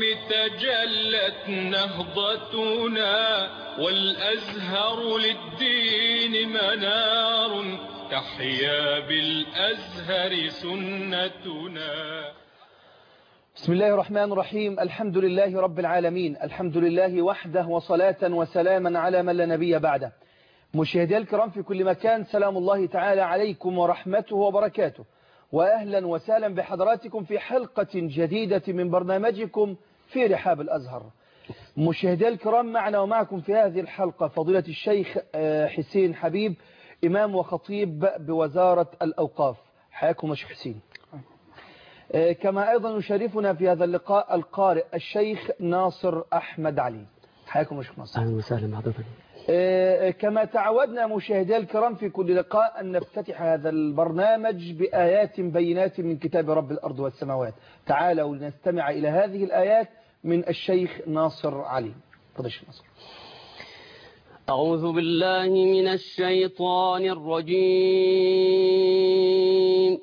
تجلت نهضتنا والأزهر للدين منار تحيا بالأزهر سنتنا بسم الله الرحمن الرحيم الحمد لله رب العالمين الحمد لله وحده وصلاة وسلاما على من لا نبي بعده مشاهدي الكرام في كل مكان سلام الله تعالى عليكم ورحمته وبركاته وأهلا وسهلا بحضراتكم في حلقة جديدة من برنامجكم في رحاب الأزهر مشاهدي الكرام معنا ومعكم في هذه الحلقة فضيلة الشيخ حسين حبيب إمام وخطيب بوزارة الأوقاف حياكم يا شيخ حسين كما أيضا يشرفنا في هذا اللقاء القارئ الشيخ ناصر أحمد علي حياكم يا شيخ ناصر أهلا وسهلا حضرتك كما تعودنا مشاهدي الكرام في كل لقاء أن نفتتح هذا البرنامج بآيات بينات من كتاب رب الأرض والسماوات تعالوا لنستمع إلى هذه الآيات من الشيخ ناصر علي تفضل الشيخ ناصر أعوذ بالله من الشيطان الرجيم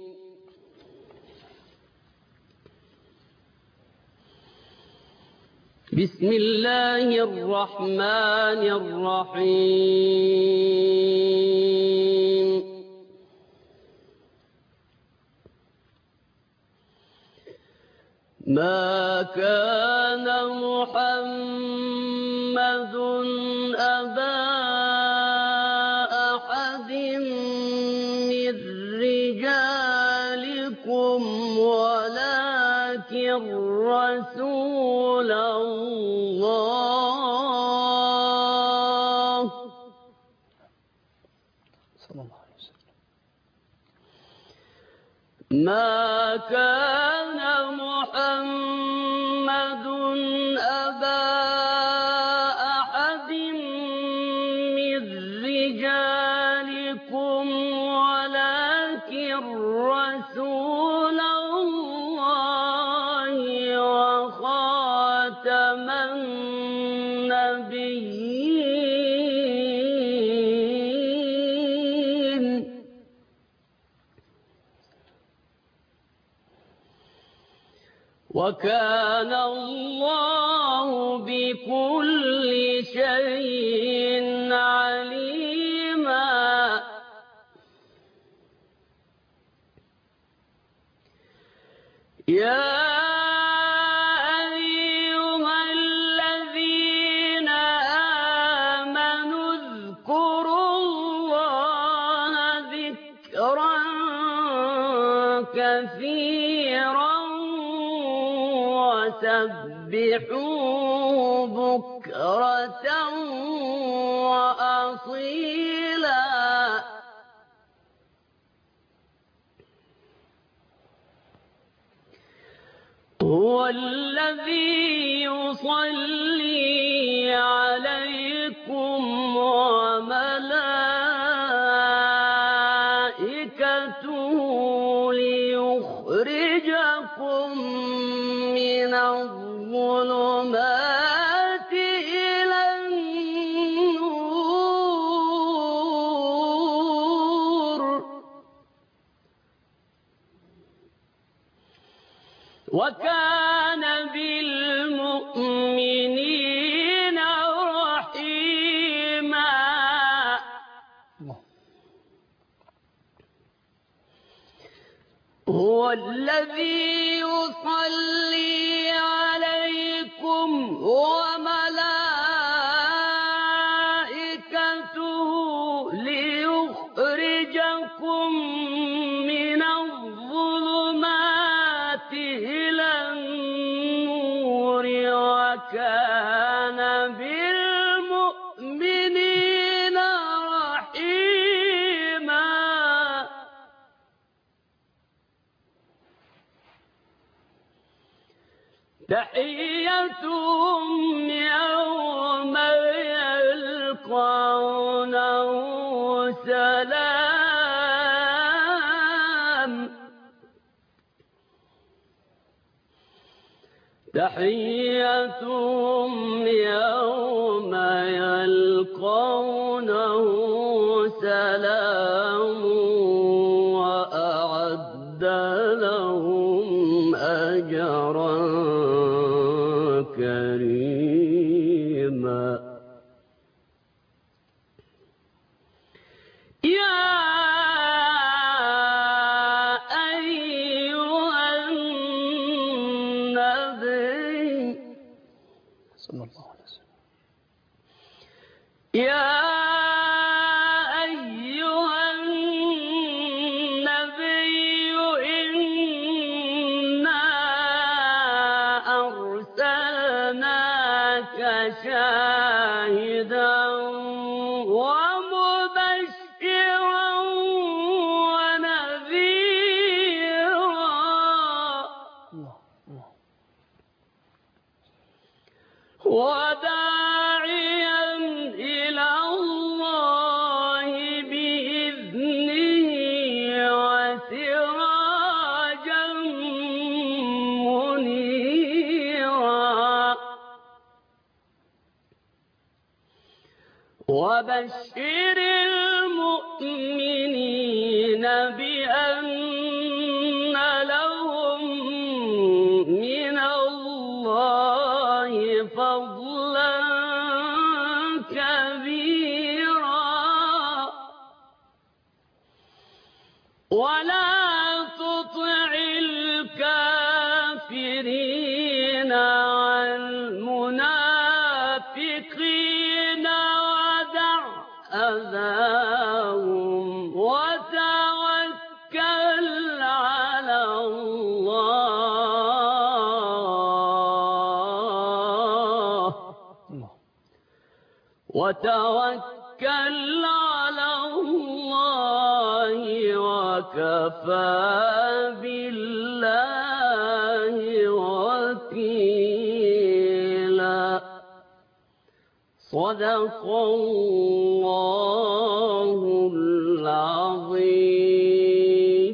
بسم الله الرحمن الرحيم ما كان محمد أبا أحد من رجالكم ولكن رسول الله صلى الله عليه وسلم ما كان محمد أبا أحد من رجالكم ولكن رسول الله وخاتم النبيين وكان الله بكل شيء عليما يا أيها الذين آمنوا اذكروا الله ذكرا كثيرا وسبحوه بكرة وأصيلا هو الذي يصلي عليكم وملائكته ليخرجكم من الظلمات إلى النور وكان بالمؤمنين رحيما الله هو الذي يصلي عليكم وملائكته ليخرجكم من الظلمات إلى النور وكان بالمؤمنين رحيما تحيتهم يوم يلقونه سلام تحيتهم يوم يلقونه سلام وأعد لهم أجرا وكريما يا أيها النبي صلى الله عليه وسلم يا أيها النبي إنا أرسلناك شاهدا ومبشرا ونذيرا الله الله وداعيا إلى الله بإذنه وسراجا منيرا وبشر المؤمنين بأن لهم من الله فضلا كبيرا ولا تطع الكافرين والمنافقين ودع أذاهم وتوكل على الله الله وتوكل على الله وكفى بالله وكيلا صدق الله العظيم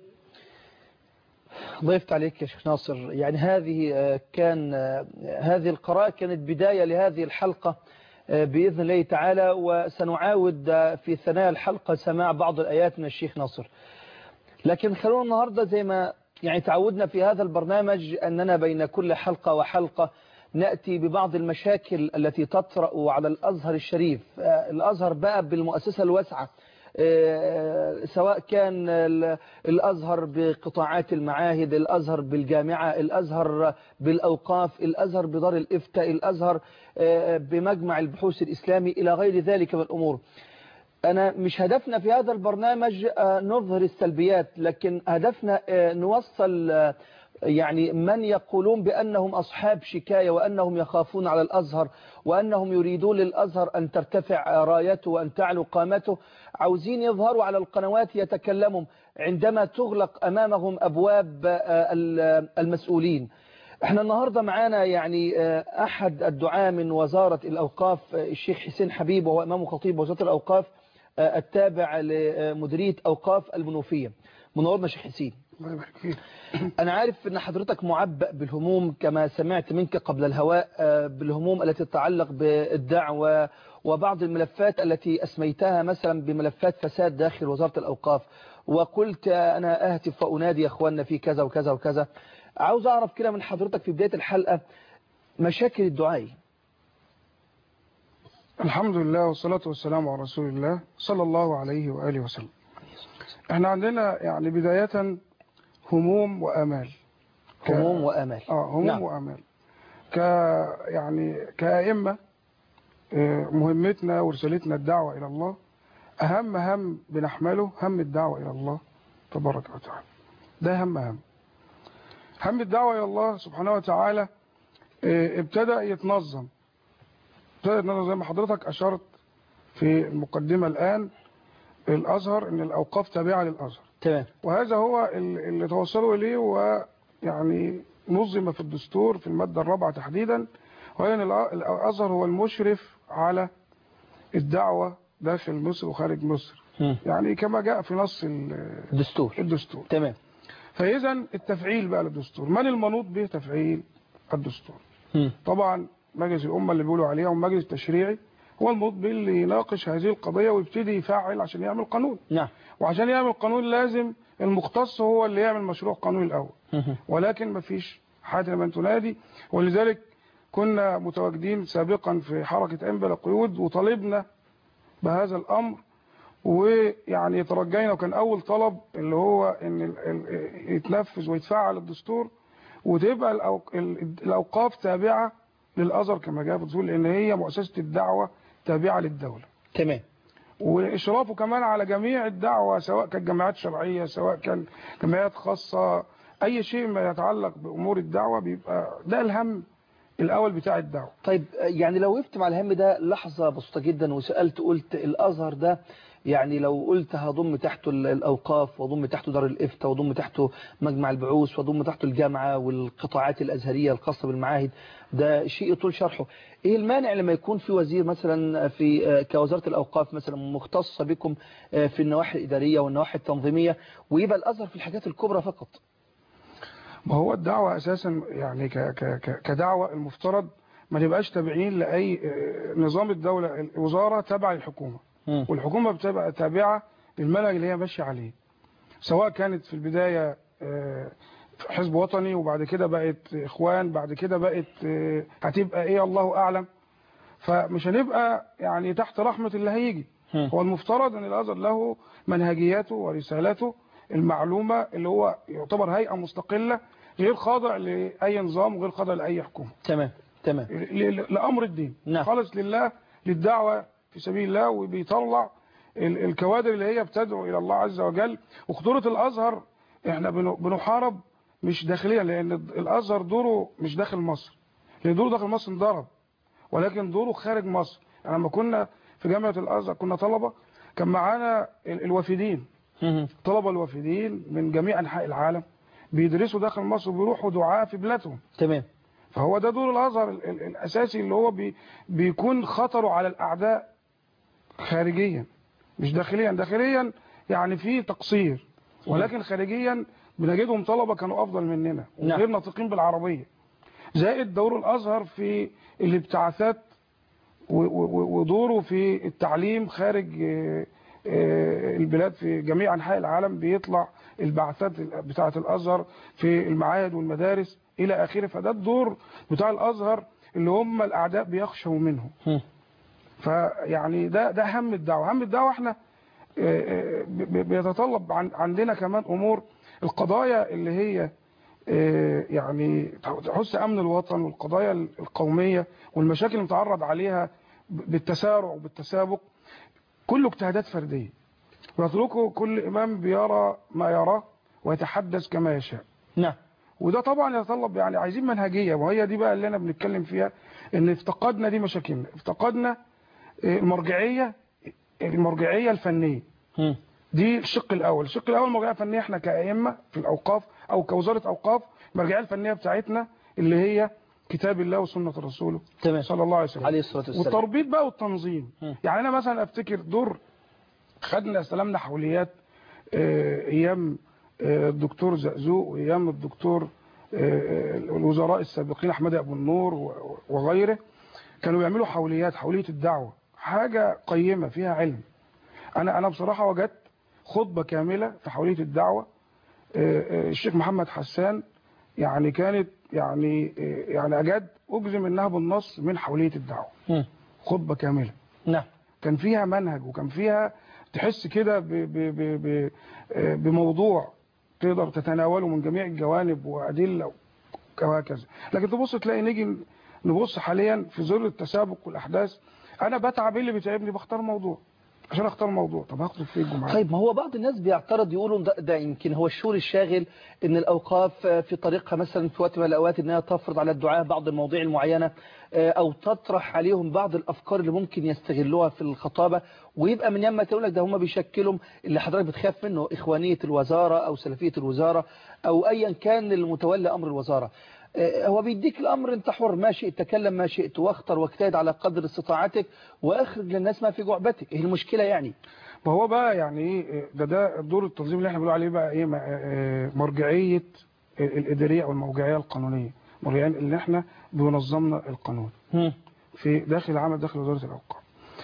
ضيفت عليك يا شيخ ناصر يعني هذه آه، كان آه، هذه القراءة كانت بداية لهذه الحلقة آه، بإذن الله تعالى وسنعاود آه، في ثنايا الحلقة سماع بعض الآيات من الشيخ ناصر لكن خلونا النهاردة زي ما يعني تعودنا في هذا البرنامج أننا بين كل حلقة وحلقة نأتي ببعض المشاكل التي تطرأ على الأزهر الشريف آه، الأزهر بقى بالمؤسسة الواسعة آه، سواء كان ال- الأزهر بقطاعات المعاهد الأزهر بالجامعة الأزهر بالأوقاف الأزهر بدار الإفتاء الأزهر آه، بمجمع البحوث الإسلامي إلى غير ذلك من الأمور أنا مش هدفنا في هذا البرنامج آه، نظهر السلبيات لكن هدفنا آه، نوصل آه، يعني من يقولون بأنهم أصحاب شكاية وأنهم يخافون على الأزهر وأنهم يريدون للأزهر أن ترتفع رايته وأن تعلو قامته عاوزين يظهروا على القنوات يتكلموا عندما تغلق أمامهم أبواب آه، ال- المسؤولين احنا النهاردة معانا يعني آه، أحد الدعاة من وزارة الأوقاف آه، الشيخ حسين حبيب وهو إمام خطيب وزارة الأوقاف آه، التابع لمديرية أوقاف المنوفية منورنا شيخ حسين الله يبارك فيك أنا عارف أن حضرتك معبأ بالهموم كما سمعت منك قبل الهواء آه، بالهموم التي تتعلق بالدعوة وبعض الملفات التي أسميتها مثلا بملفات فساد داخل وزارة الأوقاف وقلت أنا أهتف وأنادي يا أخواننا في كذا وكذا وكذا عاوز أعرف كده من حضرتك في بداية الحلقة مشاكل الدعاء الحمد لله والصلاة والسلام على رسول الله صلى الله عليه وآله وسلم احنا عندنا يعني بداية هموم وآمال ك- هموم وآمال اه هموم نعم. نعم. وآمال ك يعني كأئمة آه، مهمتنا ورسالتنا الدعوة إلى الله أهم هم بنحمله هم الدعوة إلى الله تبارك وتعالى ده هم هم هم الدعوة إلى الله سبحانه وتعالى آه، ابتدأ يتنظم ابتدأ يتنظم زي ما حضرتك أشرت في المقدمة الآن الأزهر إن الأوقاف تابعة للأزهر تمام وهذا هو ال- اللي توصلوا إليه ويعني نظم في الدستور في المادة الرابعة تحديدا وهي أن الأ- الأزهر هو المشرف على الدعوة داخل مصر وخارج مصر مم. يعني كما جاء في نص ال- دستور الدستور تمام فإذا التفعيل بقى للدستور من المنوط به تفعيل الدستور مم. طبعا مجلس الأمة اللي بيقولوا عليه والمجلس التشريعي هو المنوط به اللي يناقش هذه القضية ويبتدي يفعل عشان يعمل قانون نعم وعشان يعمل قانون لازم المختص هو اللي يعمل مشروع قانون الأول مم. ولكن ما فيش حاجة من تنادي ولذلك كنا متواجدين سابقا في حركة أنبل القيود وطالبنا بهذا الأمر ويعني ترجينا وكان أول طلب اللي هو إن ال- ال- يتنفذ ويتفعل الدستور وتبقى الأوق- ال- الأوقاف تابعة للأزهر كما جاء في الدستور لأن هي مؤسسة الدعوة تابعة للدولة تمام وإشرافه كمان على جميع الدعوة سواء كانت جمعيات شرعية سواء كان جمعيات خاصة أي شيء ما يتعلق بأمور الدعوة بيبقى ده الهم الأول بتاع الدعوة طيب يعني لو وقفت مع الهم ده لحظة بسيطة جدا وسألت قلت الأزهر ده يعني لو قلت هضم تحته ال- الأوقاف وضم تحته دار الإفتاء وضم تحته مجمع البعوث وضم تحته الجامعة والقطاعات الأزهرية الخاصة بالمعاهد ده شيء يطول شرحه إيه المانع لما يكون في وزير مثلا في آه، كوزارة الأوقاف مثلا مختصة بكم آه، في النواحي الإدارية والنواحي التنظيمية ويبقى الأزهر في الحاجات الكبرى فقط ما هو الدعوة أساسا يعني ك ك ك كدعوة المفترض ما نبقاش تابعين لأي آه، نظام الدولة الوزارة تابعة للحكومة مم. والحكومة بتبقى تابعة للمنهج اللي هي ماشية عليه سواء كانت في البداية آه، حزب وطني وبعد كده بقت إخوان بعد كده بقت آه، هتبقى إيه الله أعلم فمش هنبقى يعني تحت رحمة اللي هيجي مم. هو المفترض أن الأزهر له منهجياته ورسالته المعلومة اللي هو يعتبر هيئة مستقلة غير خاضع لأي نظام وغير خاضع لأي حكومة تمام تمام ل- ل- لأمر الدين نعم. خالص لله للدعوة في سبيل الله وبيطلع ال- الكوادر اللي هي بتدعو إلى الله عز وجل وخطورة الأزهر احنا بن- بنحارب مش داخليا لأن الأزهر دوره مش داخل مصر لأن دوره داخل مصر انضرب ولكن دوره خارج مصر يعني لما كنا في جامعة الأزهر كنا طلبة كان معانا ال- الوافدين مم. طلبة الوافدين من جميع أنحاء العالم بيدرسوا داخل مصر وبيروحوا دعاة في بلادهم تمام فهو ده دور الازهر ال- ال- الاساسي اللي هو بي بيكون خطره على الاعداء خارجيا مش داخليا داخليا يعني في تقصير ولكن خارجيا بنجدهم طلبه كانوا افضل مننا نعم. وغير ناطقين بالعربيه زائد دور الازهر في الابتعاثات و- و- ودوره في التعليم خارج آه، آه، البلاد في جميع انحاء العالم بيطلع البعثات بتاعه الازهر في المعاهد والمدارس الى اخره فده الدور بتاع الازهر اللي هم الاعداء بيخشوا منه مم. فيعني ده ده هم الدعوه هم الدعوه احنا آه، آه، ب- بيتطلب عن عندنا كمان امور القضايا اللي هي آه، يعني تحس امن الوطن والقضايا القوميه والمشاكل اللي متعرض عليها ب- بالتسارع وبالتسابق كله اجتهادات فرديه ويتركه كل امام بيرى ما يراه ويتحدث كما يشاء نعم وده طبعا يتطلب يعني عايزين منهجيه وهي دي بقى اللي انا بنتكلم فيها ان افتقدنا دي مشاكلنا افتقدنا آه، المرجعيه المرجعيه الفنيه مم. دي الشق الاول الشق الاول المرجعيه الفنيه احنا كائمه في الاوقاف او كوزاره اوقاف المرجعيه الفنيه بتاعتنا اللي هي كتاب الله وسنه رسوله تمام صلى الله عليه وسلم عليه الصلاة والسلام والتربيط بقى والتنظيم مم. يعني انا مثلا افتكر دور خدنا استلمنا حوليات آه، ايام آه، الدكتور زقزوق وايام الدكتور آه، الوزراء السابقين احمد ابو النور و- وغيره كانوا بيعملوا حوليات حوليه الدعوه حاجه قيمه فيها علم انا انا بصراحه وجدت خطبه كامله في حوليه الدعوه آه، آه، الشيخ محمد حسان يعني كانت يعني آه، يعني اجاد اجزم انها بالنص من حوليه الدعوه مم. خطبه كامله نعم كان فيها منهج وكان فيها تحس كده ب- ب- ب- ب- آه، بموضوع تقدر تتناوله من جميع الجوانب وأدلة وهكذا لكن تبص تلاقي نيجي نبص حاليا في ظل التسابق والأحداث أنا بتعب إيه اللي بيتعبني بختار موضوع عشان اختار موضوع طب هخطب فيه الجمعة طيب ما هو بعض الناس بيعترض يقولوا ده, ده يمكن هو الشغل الشاغل ان الاوقاف في طريقها مثلا في وقت من الاوقات انها تفرض على الدعاة بعض المواضيع المعينة او تطرح عليهم بعض الافكار اللي ممكن يستغلوها في الخطابة ويبقى من يما تقول لك ده هم بيشكلوا اللي حضرتك بتخاف منه اخوانية الوزارة او سلفية الوزارة او ايا كان المتولى امر الوزارة هو بيديك الامر انت حر ما شئت تكلم ما شئت واختر واجتهد على قدر استطاعتك واخرج للناس ما في جعبتك ايه المشكلة يعني ما هو بقى يعني ايه ده ده الدور التنظيم اللي احنا بنقول عليه بقى ايه م- آه، مرجعيه الاداريه او الموجعيه القانونيه مرجعيه اللي احنا بينظمنا القانون مم. في داخل العمل داخل وزاره الاوقاف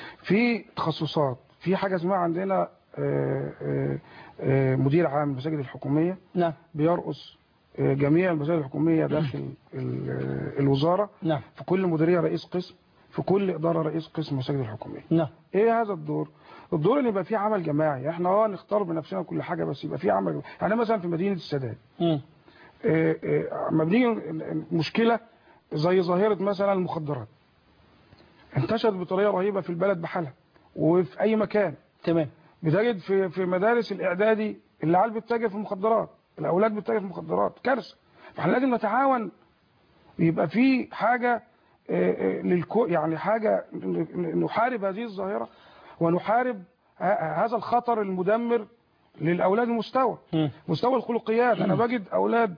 في تخصصات في حاجه اسمها عندنا آه، آه، آه، مدير عام المساجد الحكوميه نعم بيرقص آه، جميع المسائل الحكوميه داخل ال- آه، الوزاره نعم في كل مديريه رئيس قسم في كل اداره رئيس قسم المساجد الحكوميه نعم ايه هذا الدور الدور ان يبقى فيه عمل جماعي احنا اه نختار بنفسنا كل حاجه بس يبقى فيه عمل جماعي. يعني مثلا في مدينه السادات مم. آه، آه، لما بنيجي مشكله زي ظاهره مثلا المخدرات انتشرت بطريقه رهيبه في البلد بحالها وفي اي مكان تمام بتجد في في مدارس الاعدادي العيال بتتاجر في المخدرات الاولاد بتتاجر في المخدرات كارثه فاحنا لازم نتعاون يبقى في حاجه آه، آه، للكو يعني حاجه ن- ن- نحارب هذه الظاهره ونحارب ه- هذا الخطر المدمر للاولاد المستوى مم. مستوى الخلقيات انا بجد اولاد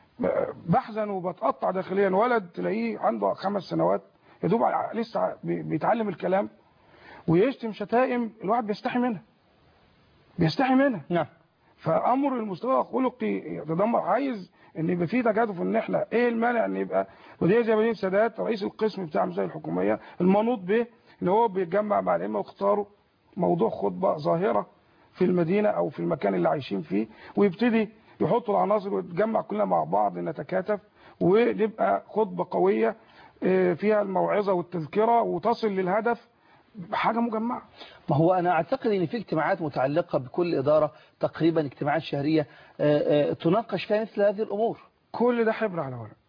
بحزن وبتقطع داخليا ولد تلاقيه عنده خمس سنوات يا دوب ع- لسه ع- بي- بيتعلم الكلام ويشتم شتائم الواحد بيستحي منها بيستحي منها نعم فامر المستوى الخلقي يتدمر عايز ان يبقى في تكاتف ان احنا ايه المانع ان يبقى ودي زي مدينه سادات رئيس القسم بتاع المسائل الحكوميه المنوط به ان هو بيتجمع مع الائمه ويختاروا موضوع خطبه ظاهره في المدينه او في المكان اللي عايشين فيه ويبتدي يحطوا العناصر ويتجمع كلنا مع بعض نتكاتف ونبقى خطبه قويه آه، فيها الموعظه والتذكره وتصل للهدف بحاجه مجمعه ما هو أنا أعتقد أن في اجتماعات متعلقة بكل إدارة تقريبا اجتماعات شهرية آه، آه، تناقش فيها مثل هذه الأمور كل ده حبر على ورق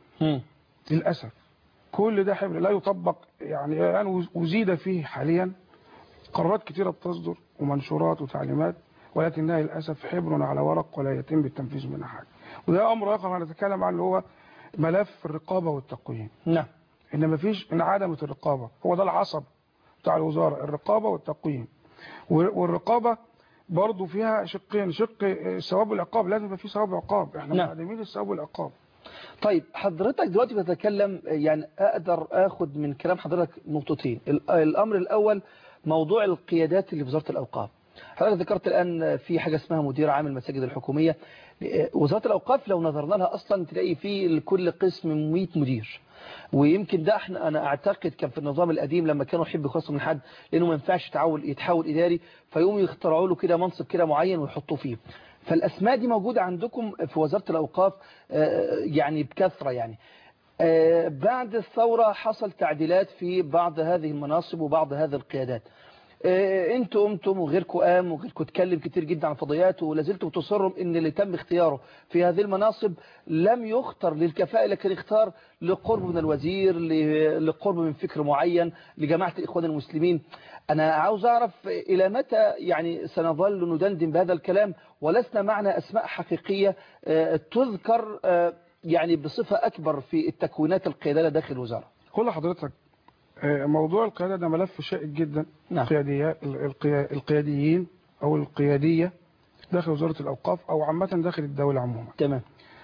للأسف كل ده حبر لا يطبق يعني الآن أزيد فيه حاليا قرارات كتيرة بتصدر ومنشورات وتعليمات ولكنها للأسف حبر على ورق ولا يتم التنفيذ منها حاجة وده أمر آخر هنتكلم عنه هو ملف الرقابة والتقويم نعم إن مفيش انعدمة الرقابة هو ده العصب بتاع الوزارة الرقابة والتقويم والرقابة برضو فيها شقين شق الثواب والعقاب لازم يبقى في ثواب وعقاب احنا نعم. معدمين الثواب والعقاب طيب حضرتك دلوقتي بتتكلم يعني أقدر أخذ من كلام حضرتك نقطتين ال- الأمر الأول موضوع القيادات اللي في وزارة الأوقاف حضرتك ذكرت الآن في حاجة اسمها مدير عام المساجد الحكومية وزارة الأوقاف لو نظرنا لها أصلا تلاقي في لكل قسم 100 مدير ويمكن ده احنا انا اعتقد كان في النظام القديم لما كانوا يحبوا يخلصوا من حد لانه ما ينفعش يتحول يتحول اداري فيقوموا يخترعوا له كده منصب كده معين ويحطوه فيه فالاسماء دي موجوده عندكم في وزاره الاوقاف آه، يعني بكثره يعني آه، بعد الثوره حصل تعديلات في بعض هذه المناصب وبعض هذه القيادات آه، انتوا قمتم وغيركم قام وغيركم اتكلم كتير جدا عن فضيات ولازلتم تصروا ان اللي تم اختياره في هذه المناصب لم يختر للكفاءة لكن اختار لقرب من الوزير ل- لقرب من فكر معين لجماعة الإخوان المسلمين أنا عاوز أعرف إلى متى يعني سنظل ندندن بهذا الكلام ولسنا معنا أسماء حقيقية آه، تذكر آه، يعني بصفة أكبر في التكوينات القيادية داخل الوزارة قول لحضرتك آه، موضوع القيادة ده ملف شائك جدا نعم. القيادية القيا- القياديين أو القيادية داخل وزارة الأوقاف أو عامة داخل الدولة عموما تمام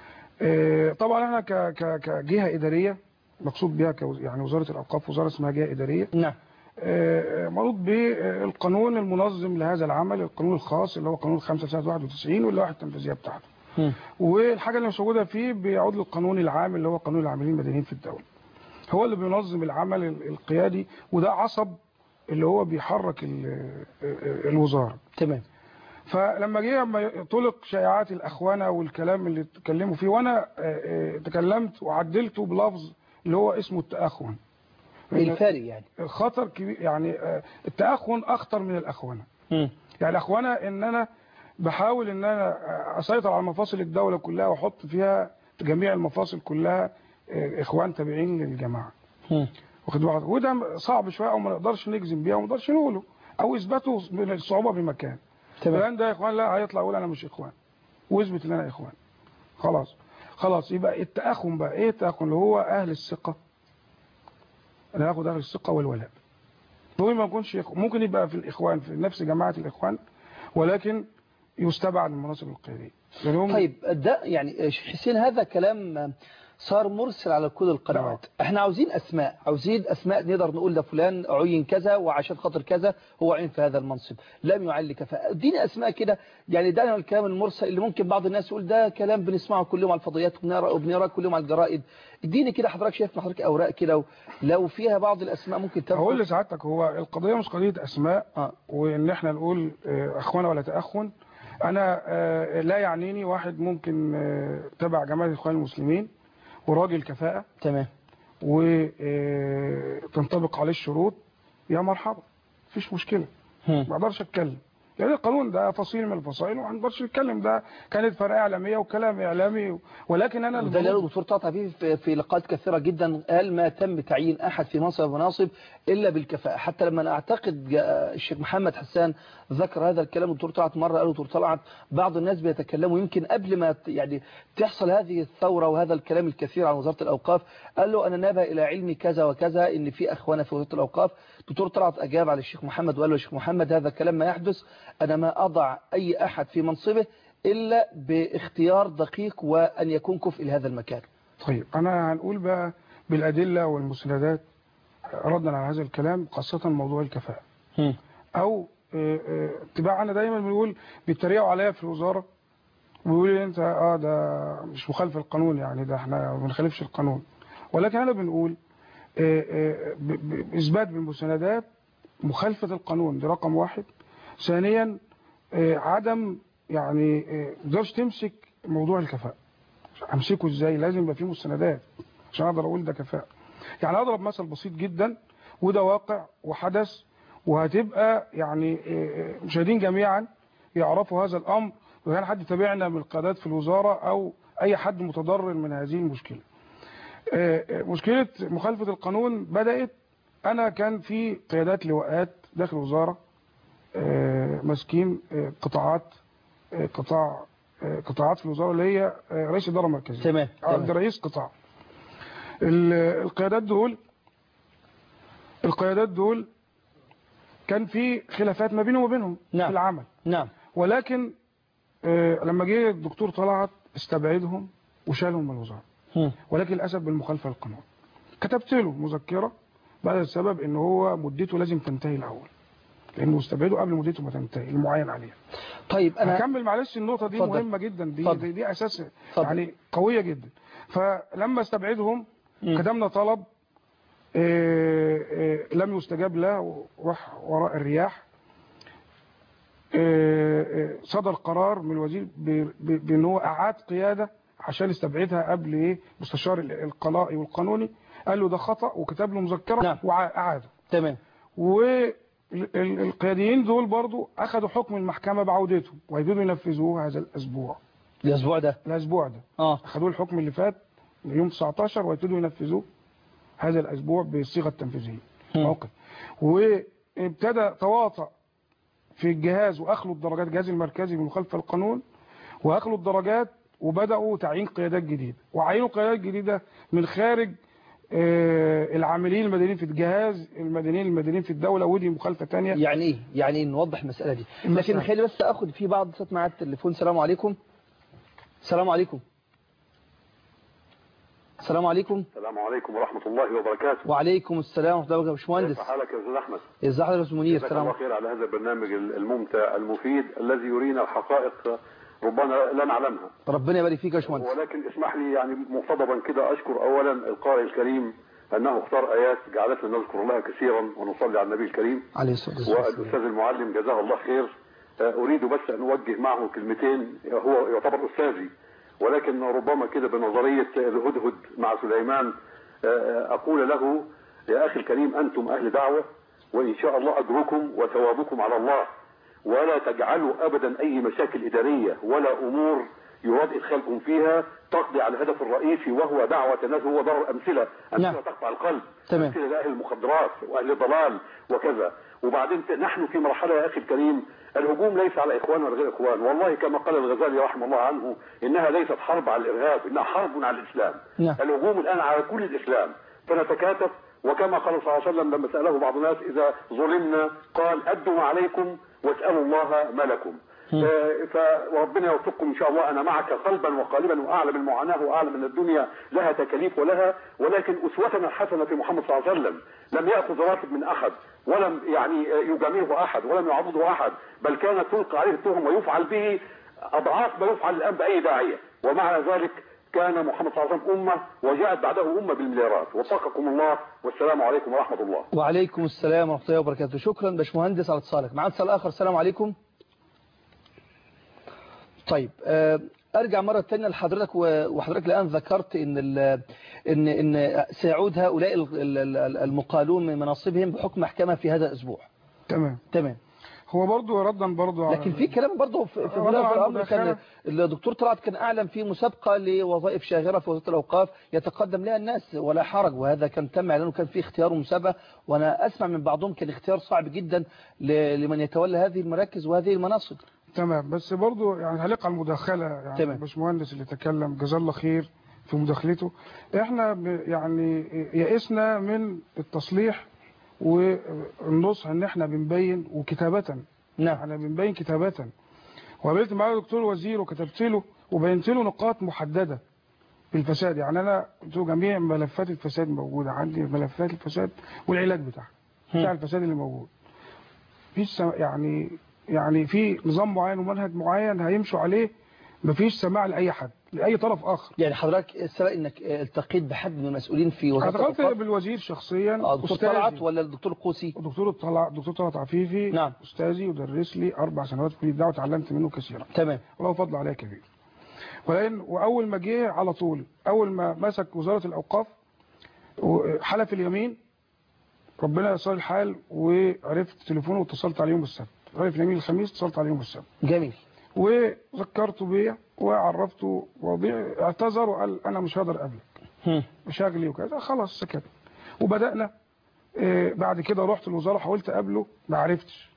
آه، طبعا احنا ك- ك- كجهة إدارية مقصود بها كوز- يعني وزارة الأوقاف وزارة اسمها جهة إدارية نعم آه، مربوط بالقانون المنظم لهذا العمل القانون الخاص اللي هو قانون 5 سنة 91 واللوائح التنفيذية بتاعته مم. والحاجة اللي مش موجودة فيه بيعود للقانون العام اللي هو قانون العاملين المدنيين في الدولة هو اللي بينظم العمل ال- القيادي وده عصب اللي هو بيحرك ال- الوزارة تمام فلما جه لما طلق شائعات الأخوانة والكلام اللي اتكلموا فيه وأنا آه، آه، تكلمت وعدلته بلفظ اللي هو اسمه التأخون الفارق يعني الخطر كبير يعني آه، التأخن أخطر من الأخوانة مم. يعني الأخوانة إن أنا بحاول إن أنا أسيطر على مفاصل الدولة كلها وأحط فيها جميع المفاصل كلها آه، إخوان تابعين للجماعة مم. واخد بالك وده صعب شوية أو ما نقدرش نجزم بيها وما نقدرش نقوله أو إثباته من الصعوبة بمكان تمام فلان ده يا إخوان لا هيطلع يقول أنا مش إخوان واثبت إن أنا إخوان خلاص خلاص يبقى التأخن بقى إيه التأخن اللي هو أهل الثقة أنا هاخد أهل الثقة والولاء هو ما يكونش إخ- ممكن يبقى في الإخوان في نفس جماعة الإخوان ولكن يستبعد من المناصب القيادية يعني هم طيب ده يعني شيخ حسين هذا كلام صار مرسل على كل القنوات احنا عاوزين اسماء عاوزين اسماء نقدر نقول ده فلان عين كذا وعشان خاطر كذا هو عين في هذا المنصب لم يعل كفاءة اديني اسماء كده يعني ده الكلام المرسل اللي ممكن بعض الناس يقول ده كلام بنسمعه كل يوم على الفضائيات وبنقرا وبنقراه كل يوم على الجرائد اديني كده حضرتك شايف مع حضرتك اوراق كده لو فيها بعض الاسماء ممكن هقول تنفع لسعادتك هو القضية مش قضية أسماء اه وإن إحنا نقول آه، أخوان ولا تأخن انا آه، لا يعنيني واحد ممكن آه، تبع جماعه الاخوان المسلمين وراجل كفاءه تمام وتنطبق عليه الشروط يا مرحبا مفيش مشكله هم. ما اقدرش اتكلم يعني القانون ده فصيل من الفصائل وما نقدرش نتكلم ده كانت فرقه اعلاميه وكلام اعلامي ولكن انا وده اللي قاله المفروض- الدكتور طه عفيفي في- في لقاءات كثيرة جدا قال ما تم تعيين أحد في منصب مناصب إلا بالكفاءة حتى لما أنا أعتقد جاء الشيخ محمد حسان ذكر هذا الكلام الدكتور طلعت مرة قالوا دكتور طلعت بعض الناس بيتكلموا يمكن قبل ما ت- يعني تحصل هذه الثورة وهذا الكلام الكثير عن وزارة الأوقاف قال له أنا نابع إلى علمي كذا وكذا إن في أخوانا في وزارة الأوقاف دكتور طلعت أجاب على الشيخ محمد وقال له يا شيخ محمد هذا الكلام ما يحدث أنا ما أضع أي أحد في منصبه إلا باختيار دقيق وأن يكون كفء لهذا المكان طيب انا هنقول بقى بالادله والمستندات ردا على هذا الكلام خاصه موضوع الكفاءه او آه، آه، تباعنا دايما بنقول بيتريقوا عليا في الوزاره ويقولوا لي انت اه ده مش مخالف القانون يعني ده احنا ما بنخالفش القانون ولكن انا بنقول آه، آه، ب- ب- باثبات بالمستندات مخالفه القانون ده رقم واحد ثانيا آه، عدم يعني آه، ما تقدرش تمسك موضوع الكفاءه امسكه ازاي لازم يبقى فيه مستندات عشان اقدر اقول ده كفاءه يعني اضرب مثل بسيط جدا وده واقع وحدث وهتبقى يعني آه، مشاهدين جميعا يعرفوا هذا الامر وكان حد تابعنا من القيادات في الوزاره او اي حد متضرر من هذه المشكله آه، آه، مشكله مخالفه القانون بدات انا كان في قيادات لواءات داخل الوزاره آه، ماسكين آه، قطاعات آه، قطاع آه، قطاعات في الوزاره اللي هي آه، رئيس الاداره المركزيه تمام آه، ده تمام رئيس قطاع ال- القيادات دول القيادات دول كان في خلافات ما بينهم وبينهم نعم. في العمل نعم ولكن آه، لما جه الدكتور طلعت استبعدهم وشالهم من الوزاره هم. ولكن للاسف بالمخالفه للقانون كتبت له مذكره بعد السبب ان هو مدته لازم تنتهي الاول لانه استبعده قبل مدته ما تنتهي المعين عليها طيب أنا هكمل معلش النقطه دي اتفضل. مهمه جدا دي اتفضل. دي, دي اساس اتفضل. يعني قويه جدا فلما استبعدهم مم. كتبنا طلب آه، آه، لم يستجاب له وراح وراء الرياح آه، آه، صدر قرار من الوزير ب- ب- بان هو اعاد قياده عشان استبعدها قبل ايه مستشار ال- القضائي والقانوني قال له ده خطا وكتب له مذكره نعم. واعاده تمام والقياديين دول برضو اخذوا حكم المحكمه بعودته وهيبتدوا ينفذوه هذا الاسبوع الأسبوع ده الاسبوع ده اه اخذوا الحكم اللي فات يوم 19 وهيبتدوا ينفذوه هذا الاسبوع بالصيغه التنفيذيه مم. موقف وابتدى تواطأ في الجهاز واخلوا الدرجات الجهاز المركزي بمخالفه القانون واخلوا الدرجات وبداوا تعيين قيادات جديده وعينوا قيادات جديده من خارج آه، العاملين المدنيين في الجهاز المدنيين المدنيين في الدوله ودي مخالفه ثانيه يعني ايه يعني نوضح المسألة دي المسألة. لكن خليني بس اخد في بعض صوت معايا التليفون السلام عليكم السلام عليكم السلام عليكم السلام عليكم ورحمة الله وبركاته وعليكم السلام ورحمة الله وبركاته يا كيف باشمهندس حالك يا أستاذ أحمد ازي حضرتك يا أستاذ منير جزاك الله السلام خير على هذا البرنامج الممتع المفيد الذي يرينا الحقائق ربما لا نعلمها ربنا يبارك فيك يا باشمهندس ولكن اسمح لي يعني مقتضبا كده أشكر أولا القارئ الكريم أنه اختار آيات جعلتنا نذكر الله كثيرا ونصلي على النبي الكريم عليه الصلاة والسلام والأستاذ المعلم جزاه الله خير آه، أريد بس أن أوجه معه كلمتين هو يعتبر أستاذي ولكن ربما كده بنظرية الهدهد مع سليمان آه، آه، أقول له يا أخي الكريم أنتم أهل دعوة وإن شاء الله أجركم وثوابكم على الله ولا تجعلوا أبدا أي مشاكل إدارية ولا أمور يراد إدخالكم فيها تقضي على الهدف الرئيسي وهو دعوة الناس هو ضرر أمثلة نعم. أمثلة تقطع القلب تمام. أمثلة لأهل المخدرات وأهل الضلال وكذا وبعدين ت- نحن في مرحلة يا أخي الكريم الهجوم ليس على إخوان ولا غير إخوان والله كما قال الغزالي رحمه الله عنه إنها ليست حرب على الإرهاب إنها حرب على الإسلام نعم. الهجوم الآن على كل الإسلام فنتكاتف وكما قال صلى الله عليه وسلم لما سأله بعض الناس إذا ظلمنا قال أدوا ما عليكم واسألوا الله ما لكم آه، فربنا يوفقكم ان شاء الله انا معك قلبا وقالبا واعلم المعاناه واعلم ان الدنيا لها تكاليف ولها ولكن اسوتنا الحسنه في محمد صلى الله عليه وسلم لم ياخذ راتب من احد ولم يعني آه، يجامله احد ولم يعضده احد بل كانت تلقى عليه التهم ويفعل به اضعاف ما يفعل الان باي داعيه ومع ذلك كان محمد صلى الله عليه وسلم امه وجاءت بعده امه بالمليارات وفقكم الله والسلام عليكم ورحمه الله وعليكم السلام ورحمة الله وبركاته شكرا باشمهندس على اتصالك معانا اتصال اخر السلام عليكم طيب آه، ارجع مره ثانيه لحضرتك و- وحضرتك الان ذكرت ان ال- ان ان سيعود هؤلاء ال- ال- ال- المقالون من مناصبهم بحكم محكمه في هذا الاسبوع تمام تمام هو برضو ردا برضو على لكن في كلام برضه في, في وضع بداية الامر كان المداخلة. الدكتور طلعت كان اعلن في مسابقه لوظائف شاغره في وزاره الاوقاف يتقدم لها الناس ولا حرج وهذا كان تم اعلانه كان في اختيار ومسابقه وانا اسمع من بعضهم كان اختيار صعب جدا ل- لمن يتولى هذه المراكز وهذه المناصب تمام بس برضو يعني تعليق على المداخله يعني تمام. الباشمهندس اللي تكلم جزاه الله خير في مداخلته احنا ب- يعني يئسنا من التصليح والنصح ان احنا بنبين وكتابه نعم احنا بنبين كتابه وقابلت معاه دكتور وزير وكتبت له وبينت له نقاط محدده في الفساد يعني انا قلت له جميع ملفات الفساد موجوده عندي ملفات الفساد والعلاج بتاعها بتاع الفساد اللي موجود في سم... يعني يعني في نظام معين ومنهج معين هيمشوا عليه مفيش سماع لاي حد لاي طرف اخر يعني حضرتك سبق انك التقيت بحد من المسؤولين في وزاره اعتقدت الاوقاف بالوزير شخصيا آه، دكتور أستاذي. طلعت ولا الدكتور القوسي دكتور طلعت دكتور طلعت عفيفي نعم. استاذي ودرس لي اربع سنوات في الدعوه وتعلمت منه كثيرا تمام وله فضل عليا كبير ولكن واول ما جه على طول اول ما مسك وزاره الاوقاف حلف اليمين ربنا يسر الحال وعرفت تليفونه واتصلت عليه يوم السبت عرف اليمين الخميس اتصلت عليه يوم السبت جميل وذكرته بيا وعرفته وضيع اعتذر وقال انا مش هقدر اقابلك هم. مشاغلي وكذا خلاص سكت وبدانا آه، بعد كده رحت الوزاره حاولت اقابله ما عرفتش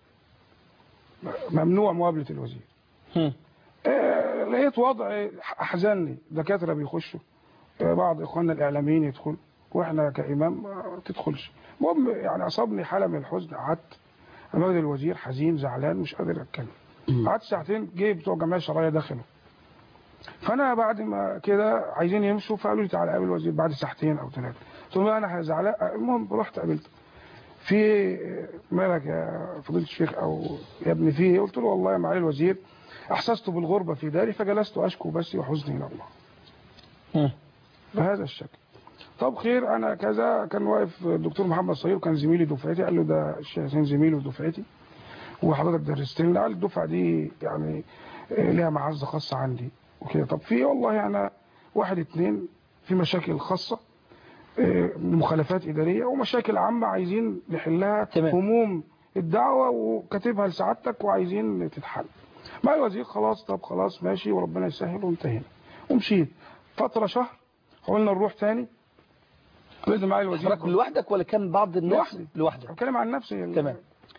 ممنوع مقابله الوزير هم. آه، لقيت وضع احزنني دكاتره بيخشوا آه، بعض اخواننا الاعلاميين يدخل واحنا كامام ما تدخلش المهم يعني اصابني حاله من الحزن قعدت امام الوزير حزين زعلان مش قادر اتكلم قعدت ساعتين جه بتوع الجمعيه الشرعيه دخلوا فانا بعد ما كده عايزين يمشوا فقالوا لي تعالى قابل الوزير بعد ساعتين او ثلاثه قلت لهم انا زعلان المهم رحت قابلته في مالك يا فضيله الشيخ او يا ابني في إيه؟ قلت له والله يا معالي الوزير احسست بالغربه في داري فجلست اشكو بثي وحزني الى الله هم. بهذا الشكل طب خير انا كذا كان واقف الدكتور محمد صهير وكان زميلي دفعتي قال له ده الشيخ حسين زميلي ودفعتي وحضرتك درست لنا قال الدفعه دي يعني آه، ليها معزه خاصه عندي وكده طب في والله انا واحد اتنين في مشاكل خاصه آه، مخالفات اداريه ومشاكل عامه عايزين نحلها تمام. هموم الدعوه وكاتبها لسعادتك وعايزين تتحل مع الوزير خلاص طب خلاص ماشي وربنا يسهل وانتهينا ومشيت فتره شهر قلنا نروح تاني قلت معايا الوزير حضرتك لوحدك ولا كان بعض الناس لوحدي. لوحدك بتكلم عن نفسي تمام.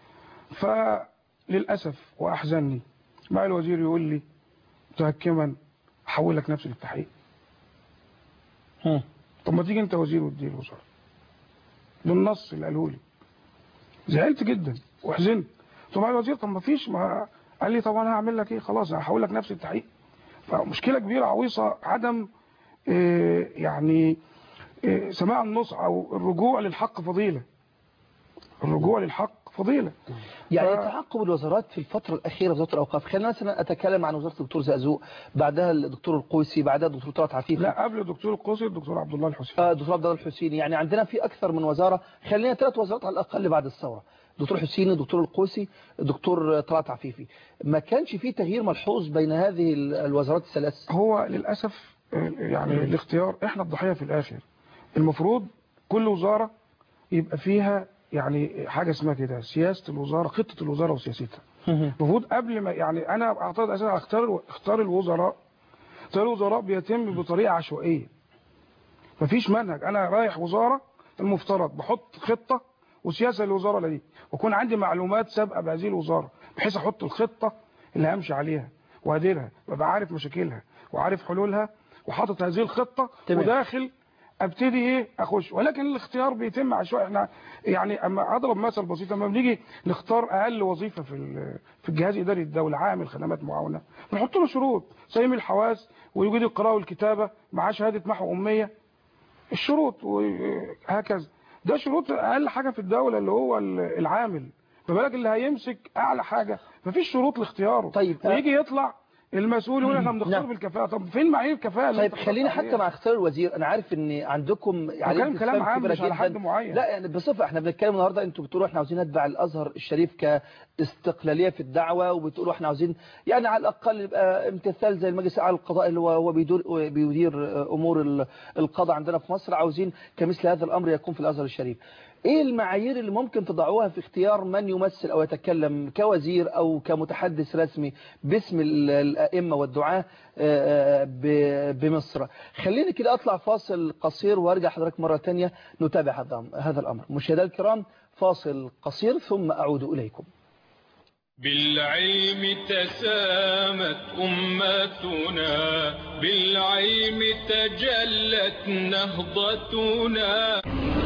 فللاسف واحزنني مع الوزير يقول لي متهكما احول لك نفسي للتحقيق هم. طب ما تيجي انت وزير وتدير الوزاره بالنص اللي قاله لي زعلت جدا وحزنت قلت له مع الوزير طب ما فيش ما قال لي طب انا هعمل لك ايه خلاص هحول لك نفسي للتحقيق فمشكله كبيره عويصه عدم آه، يعني آه، سماع النصح او الرجوع للحق فضيله الرجوع للحق فضيله يعني ف- تعاقب الوزارات في الفترة الأخيرة وزارة الأوقاف خلينا مثلا أتكلم عن وزارة الدكتور زقزوق بعدها الدكتور القوسي بعدها الدكتور طلعت عفيفي لا قبل الدكتور القوسي الدكتور عبد الله الحسين آه، الدكتور عبد الله الحسيني يعني عندنا في أكثر من وزارة خلينا ثلاث وزارات على الأقل بعد الثورة الدكتور حسيني الدكتور القوسي الدكتور طلعت عفيفي ما كانش في تغيير ملحوظ بين هذه ال- الوزارات الثلاث هو للاسف آه، يعني الاختيار احنا الضحيه في الاخر المفروض كل وزاره يبقى فيها يعني حاجه اسمها كده سياسه الوزاره خطه الوزاره وسياستها المفروض قبل ما يعني انا اعتقد اساسا اختار اختار الوزراء اختيار الوزراء بيتم بطريقه عشوائيه مفيش منهج انا رايح وزاره المفترض بحط خطه وسياسه للوزاره دي ويكون عندي معلومات سابقه بهذه الوزاره بحيث احط الخطه اللي همشي عليها واديرها وابقى عارف مشاكلها وعارف حلولها وحاطط هذه الخطه تمام. وداخل ابتدي ايه اخش ولكن الاختيار بيتم عشوائي احنا يعني اما اضرب مثل بسيط لما بنيجي نختار اقل وظيفه في ال- في الجهاز الاداري الدولي عامل خدمات معاونه بنحط له شروط سليم الحواس ويوجد القراءه والكتابه مع شهاده محو اميه الشروط وهكذا ده شروط اقل حاجه في الدوله اللي هو ال- العامل ما بالك اللي هيمسك اعلى حاجه مفيش شروط لاختياره طيب. ويجي يطلع المسؤول يقول احنا بنختار نعم. بالكفاءه طب فين معايير الكفاءه اللي طيب أنت خلينا اخترت حتى عليها؟ مع اختيار الوزير انا عارف ان عندكم عليه كلام كلام انقسام عام كبيرة مش على جداً. حد معين لا يعني بصفة احنا بنتكلم النهاردة انتوا بتقولوا احنا عاوزين نتبع الازهر الشريف كاستقلالية في الدعوة وبتقولوا احنا عاوزين يعني على الاقل يبقى امتثال زي المجلس الاعلى للقضاء اللي هو هو بيدور بيدير امور ال- القضاء عندنا في مصر عاوزين كمثل هذا الامر يكون في الازهر الشريف ايه المعايير اللي ممكن تضعوها في اختيار من يمثل او يتكلم كوزير او كمتحدث رسمي باسم ال- الائمه والدعاه آه، ب- بمصر خليني كده اطلع فاصل قصير وارجع حضرتك مره تانية نتابع هذا هذا الامر مشاهدينا الكرام فاصل قصير ثم اعود اليكم بالعلم تسامت أمتنا بالعلم تجلت نهضتنا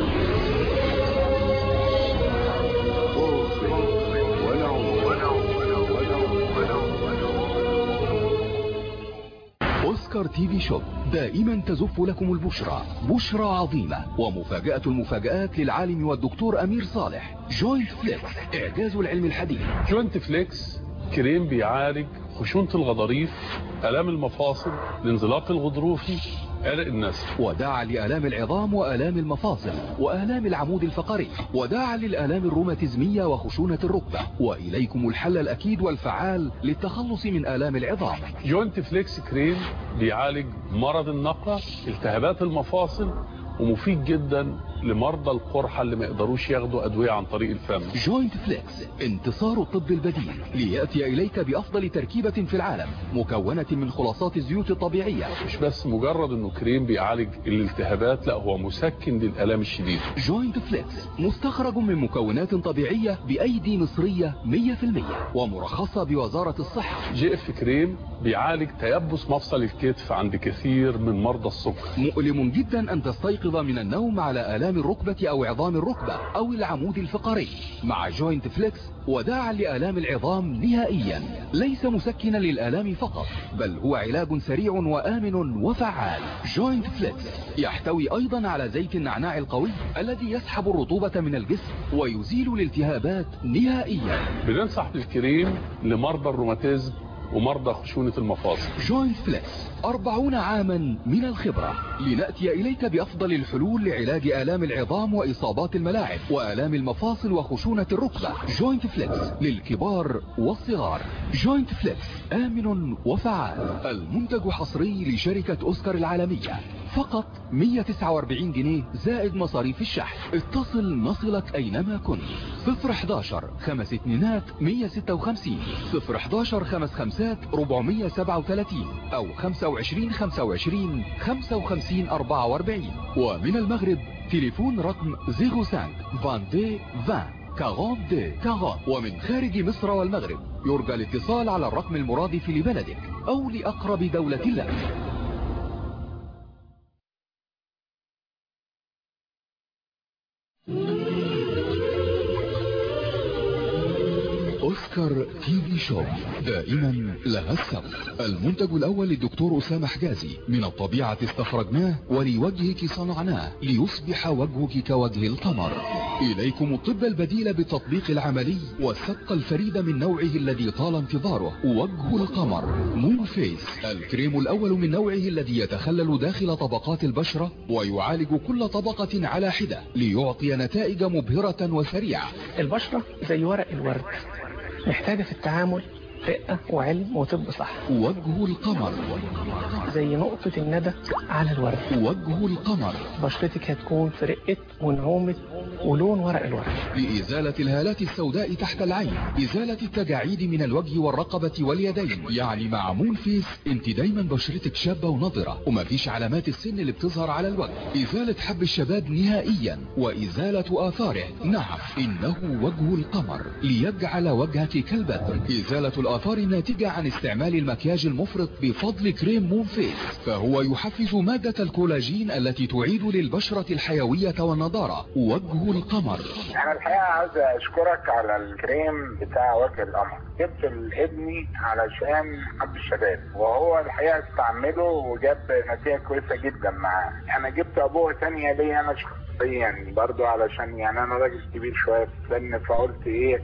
أوسكار تي في شوب دائما تزف لكم البشرى بشرى عظيمة ومفاجأة المفاجآت للعالم والدكتور أمير صالح جوينت فليكس إعجاز العلم الحديث جوينت فليكس كريم بيعالج خشونة الغضاريف آلام المفاصل الانزلاق الغضروفي عرق النسل وداعا لآلام العظام وآلام المفاصل وآلام العمود الفقري وداعا للآلام الروماتيزمية وخشونة الركبة وإليكم الحل الأكيد والفعال للتخلص من آلام العظام جوينت فليكس كريم بيعالج مرض النقرة التهابات المفاصل ومفيد جدا لمرضى القرحة اللي ما يقدروش ياخدوا أدوية عن طريق الفم جوينت فليكس انتصار الطب البديل ليأتي إليك بأفضل تركيبة في العالم مكونة من خلاصات الزيوت الطبيعية مش بس مجرد انه كريم بيعالج الالتهابات لا هو مسكن للآلام الشديدة جوينت فليكس مستخرج من مكونات طبيعية بأيدي مصرية 100% ومرخصة بوزارة الصحة جي اف كريم بيعالج تيبس مفصل الكتف عند كثير من مرضى السكر مؤلم جدا أن تستيقظ من النوم على آلام الركبة أو عظام الركبة أو العمود الفقري مع جوينت فليكس وداعا لآلام العظام نهائيا ليس مسكنا للآلام فقط بل هو علاج سريع وآمن وفعال جوينت فليكس يحتوي أيضا على زيت النعناع القوي الذي يسحب الرطوبة من الجسم ويزيل الالتهابات نهائيا بننصح بالكريم لمرضى الروماتيزم ومرضى خشونة المفاصل جوينت فليكس أربعون عاما من الخبرة لنأتي إليك بأفضل الحلول لعلاج آلام العظام وإصابات الملاعب وآلام المفاصل وخشونة الركبة جوينت فليكس للكبار والصغار جوينت فليكس آمن وفعال المنتج حصري لشركة أوسكار العالمية فقط 149 جنيه زائد مصاريف الشحن اتصل نصلك أينما كنت 011 خمس اتنينات 156 011 خمس خمسات 437 أو 25 25 55 44 ومن المغرب تليفون رقم 05 22 20 42 40 ومن خارج مصر والمغرب يرجى الاتصال على الرقم المرادف لبلدك أو لأقرب دولة لك أوسكار تي في شو دائما لها السبق المنتج الأول للدكتور أسامة حجازي من الطبيعة استخرجناه ولوجهك صنعناه ليصبح وجهك كوجه القمر إليكم الطب البديل بالتطبيق العملي والسبق الفريد من نوعه الذي طال انتظاره وجه القمر مون فيس الكريم الأول من نوعه الذي يتخلل داخل طبقات البشرة ويعالج كل طبقة على حدة ليعطي نتائج مبهرة وسريعة البشرة زي ورق الورد محتاجة في التعامل رقة وعلم وطب صح وجه القمر زي نقطة الندى على الورد وجه القمر بشرتك هتكون في رقة ونعومة ولون ورق الورد لإزالة الهالات السوداء تحت العين إزالة التجاعيد من الوجه والرقبة واليدين يعني مع مون فيس انت دايما بشرتك شابة ونضرة ومفيش علامات السن اللي بتظهر على الوجه إزالة حب الشباب نهائيا وإزالة آثاره نعم إنه وجه القمر ليجعل وجهك كالبدر إزالة الآثار الناتجة عن استعمال المكياج المفرط بفضل كريم مون فيس فهو يحفز مادة الكولاجين التي تعيد للبشرة الحيوية والنضارة وجه القمر انا الحقيقه عاوز اشكرك على الكريم بتاع وجه القمر جبت لابني علشان حب الشباب وهو الحقيقه استعمله وجاب نتيجه كويسه جدا معاه انا جبت ابوه تانية ليا انا شخصيا برضو علشان يعني انا راجل كبير شويه في السن فقلت ايه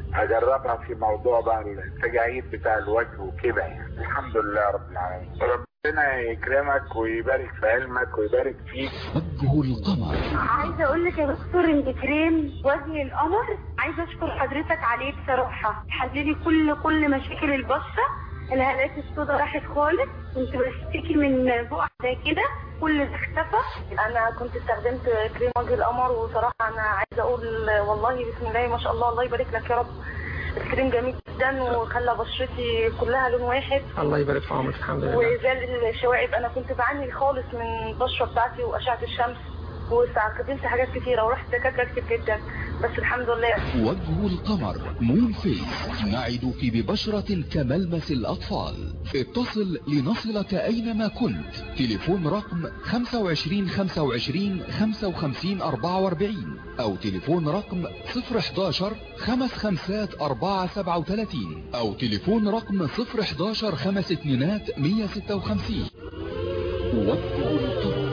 اجربها في موضوع بقى التجاعيد بتاع الوجه وكده يعني الحمد لله رب العالمين ربنا يكرمك ويبارك في علمك ويبارك فيك وجه القمر عايزه اقول لك يا دكتور ان كريم وجه القمر عايزه اشكر حضرتك عليه بصراحه حللي كل كل مشاكل البشره الهالات السوداء راحت خالص كنت بشتكي من بقع زي كده كل ده اختفى انا كنت استخدمت كريم وجه القمر وصراحه انا عايزه اقول والله بسم الله ما شاء الله الله يبارك لك يا رب الكريم جميل جدا وخلى بشرتي كلها لون واحد الله يبارك في عمرك الحمد لله وزال الشوائب انا كنت بعاني خالص من البشره بتاعتي واشعه الشمس واستخدمت حاجات كتيره ورحت دكاتره كتير جدا بس الحمد لله وجه القمر مون فيس نعدك ببشرة كملمس الأطفال اتصل لنصلك أينما كنت تليفون رقم 25 25 55 44 أو تليفون رقم 011 خمس خمسات 4 37 أو تليفون رقم 011 خمس اتنينات 156 وجه القمر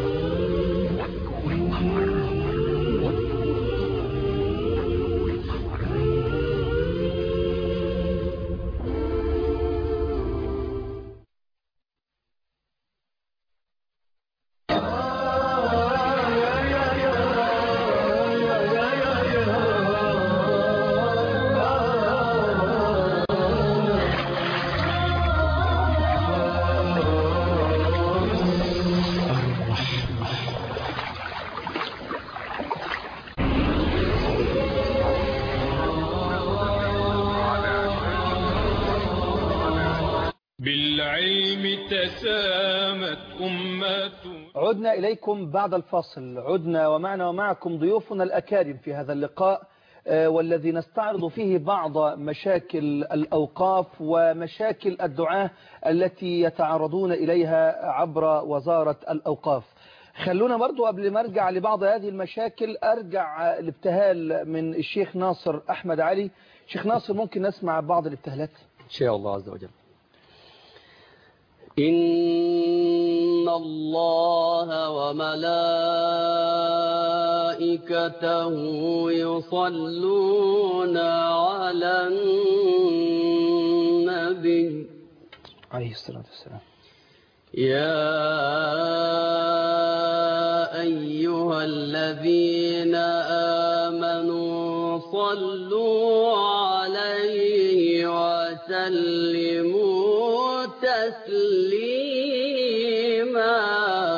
بالعلم تسامت أمة عدنا إليكم بعد الفاصل عدنا ومعنا ومعكم ضيوفنا الأكارم في هذا اللقاء آه، والذي نستعرض فيه بعض مشاكل الأوقاف ومشاكل الدعاة التي يتعرضون إليها عبر وزارة الأوقاف خلونا برضو قبل ما ارجع لبعض هذه المشاكل ارجع الابتهال من الشيخ ناصر احمد علي شيخ ناصر ممكن نسمع بعض الابتهالات إن شاء الله عز وجل إن الله وملائكته يصلون على النبي عليه الصلاة والسلام يا أيها الذين آمنوا صلوا عليه وسلموا تسليما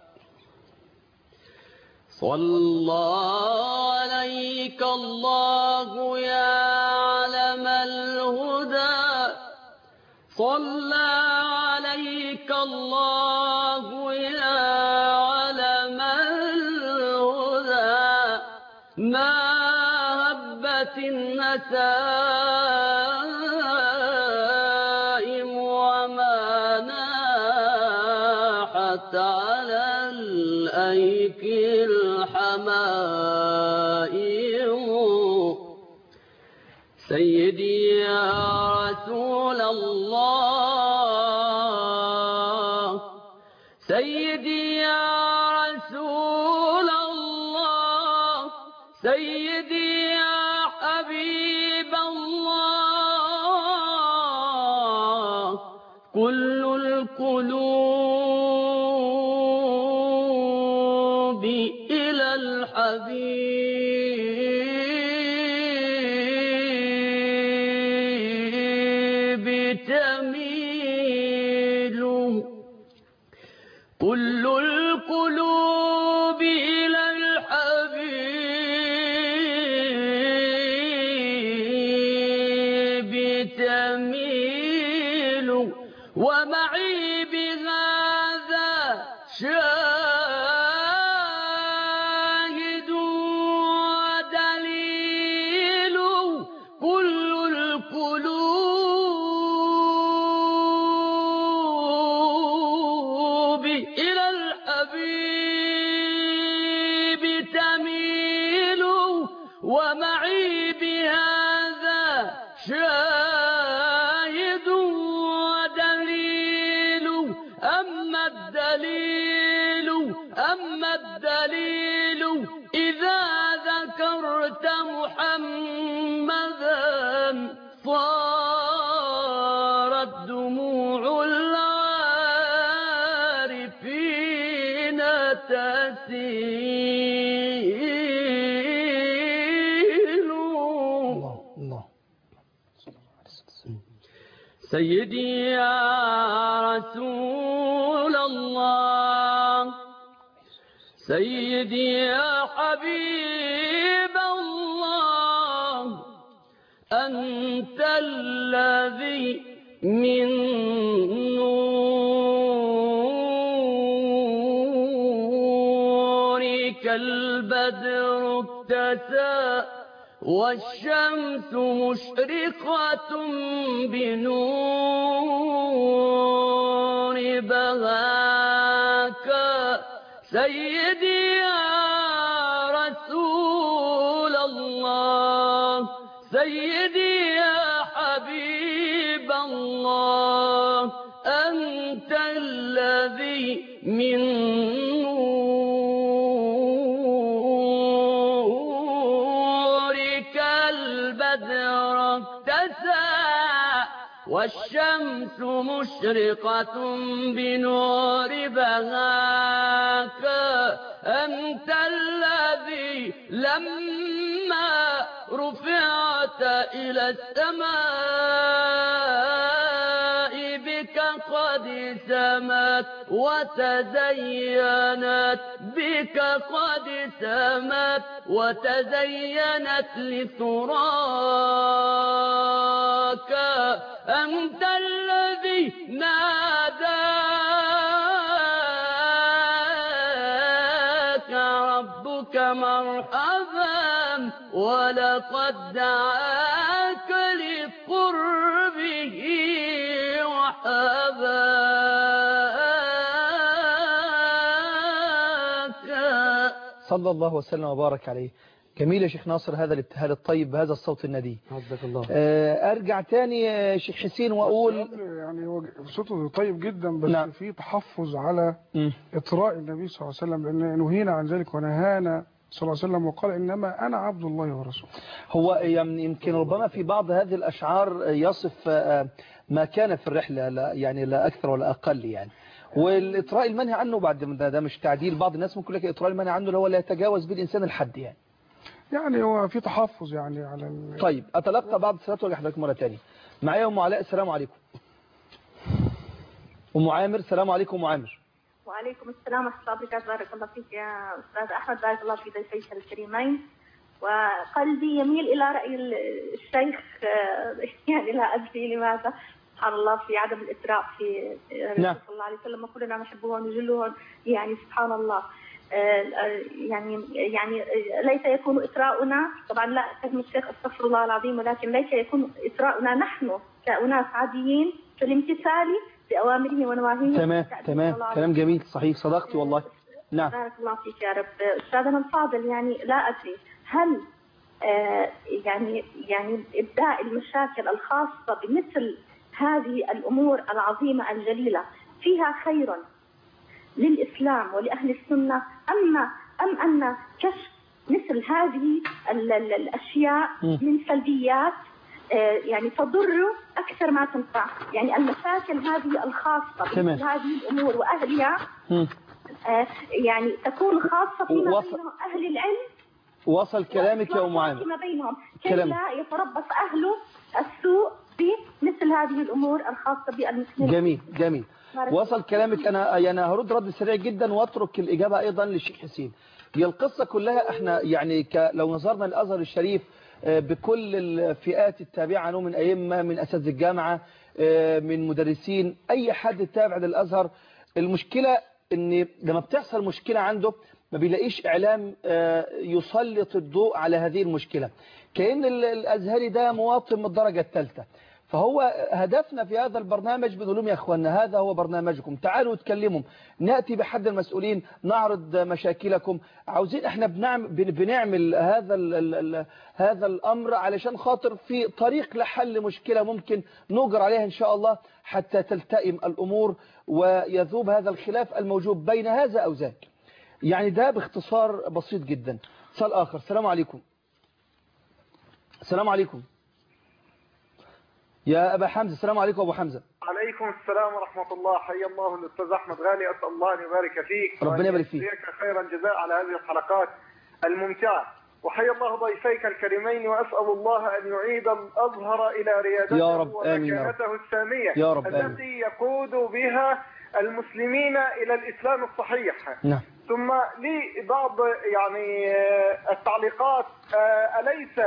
صلى عليك الله يا علم الهدى صلى عليك الله يا علم الهدى ما هبت النسائم وما ناحت على الأيك الحمائم سيدي يا رسول الله سيدي يا رسول الله سيدي يا حبيب الله كل القلوب إلى الحبيب تميل كل القلوب إلى الحبيب تميل ومعي بهذا شاهد ودليل كل القلوب إلى الحبيب تميل ومعي بهذا شاهد ودليل أما الدليل أما الدليل إذا ذكرت محمدا صارت دموع العارفين تسيل الله الله سيدي يا رسول الله سيدي يا حبيب الله أنت الذي من نورك البدر ابتسى والشمس مشرقة بنور بهاك سيدي يا رسول الله سيدي يا حبيب الله أنت الذي من نورك البدر اكتسى والشمس مشرقة بنور بهاك أنت الذي لما رفعت إلى السماء بك قد سمت وتزينت بك قد سمت وتزينت لثراك أنت الذي ناداك ربك مرحبا ولقد دعاك لقربه وحباك صلى الله وسلم وبارك عليه جميل يا شيخ ناصر هذا الابتهال الطيب بهذا الصوت الندي عزك الله آه، ارجع تاني يا شيخ حسين واقول يعني هو صوته طيب جدا بس نعم. في تحفظ على مم. إطراء النبي صلى الله عليه وسلم لأن نهينا عن ذلك ونهانا صلى الله عليه وسلم وقال إنما أنا عبد الله ورسوله هو يعني يمكن ربما في بعض هذه الأشعار يصف آه، ما كان في الرحلة لا يعني لا أكثر ولا أقل يعني والإطراء المنهي عنه بعد ده, ده مش تعديل بعض الناس ممكن لك إطراء المنهي عنه اللي هو لا يتجاوز به الإنسان الحد يعني يعني هو في تحفظ يعني على ال... طيب أتلقى بعض الصلاة وارجع حضرتك مرة تانية معايا أم علاء السلام عليكم أم عامر السلام عليكم أم عامر وعليكم السلام ورحمة الله وبركاته بارك الله فيك يا أستاذ أحمد بارك الله في ضيفيك الكريمين وقلبي يميل إلى رأي ال- الشيخ آه، يعني لا أدري لماذا سبحان الله في عدم الإسراء في الرسول نعم. صلى الله عليه وسلم وكلنا نحبه ونجله يعني سبحان الله آه، آه، يعني يعني آه، ليس يكون إسراؤنا طبعا لا أفهم الشيخ استغفر الله العظيم ولكن ليس يكون إسراؤنا نحن كأناس عاديين في الامتثال بأوامره ونواهيه تمام تأديب تمام الله كلام جميل صحيح صدقتي والله نعم بارك الله فيك يا رب استاذنا الفاضل يعني لا ادري هل آه، يعني يعني ابداء المشاكل الخاصه بمثل هذه الامور العظيمه الجليله فيها خير للاسلام ولاهل السنه اما ام ان كشف مثل هذه ال- ال- الاشياء مم. من سلبيات آه، يعني تضر اكثر ما تنفع يعني المشاكل هذه الخاصه تمام. بمثل هذه الامور واهلها مم. آه، يعني تكون خاصة فيما وصل- بين أهل العلم وصل كلامك يا أم وإصلاح عامر فيما بينهم كي كلام. لا يتربص أهل السوء بمثل هذه الأمور الخاصة بالمسلمين جميل جميل بارك وصل كلامك انا يعني هرد رد سريع جدا واترك الاجابه ايضا للشيخ حسين هي القصه كلها احنا يعني ك لو نظرنا الازهر الشريف آه، بكل الفئات التابعه له من ائمه من اساتذه الجامعه آه، من مدرسين اي حد تابع للازهر المشكله ان لما بتحصل مشكله عنده ما بيلاقيش اعلام آه، يسلط الضوء على هذه المشكله كأن ال- الازهري ده مواطن من الدرجه الثالثه فهو هدفنا في هذا البرنامج بنقول لهم يا اخوانا هذا هو برنامجكم تعالوا اتكلموا ناتي بحد المسؤولين نعرض مشاكلكم عاوزين احنا بنعمل بنعمل هذا ال ال ال هذا الامر علشان خاطر في طريق لحل مشكله ممكن نجر عليها ان شاء الله حتى تلتئم الامور ويذوب هذا الخلاف الموجود بين هذا او ذاك يعني ده باختصار بسيط جدا اتصال اخر السلام عليكم السلام عليكم يا أبا حمزة السلام عليكم أبو حمزة عليكم السلام ورحمة الله حيا الله الأستاذ أحمد غالي أسأل الله أن يبارك فيك ربنا يبارك فيك. ويجزيك خير الجزاء على هذه الحلقات الممتعة وحيا الله ضيفيك الكريمين وأسأل الله أن يعيد الأزهر إلى ريادته يا رب، آمين يا رب. ومكانته السامية يا رب، آمين. التي يقود بها المسلمين إلى الإسلام الصحيح نعم ثم لي بعض يعني آه، التعليقات آه، أليس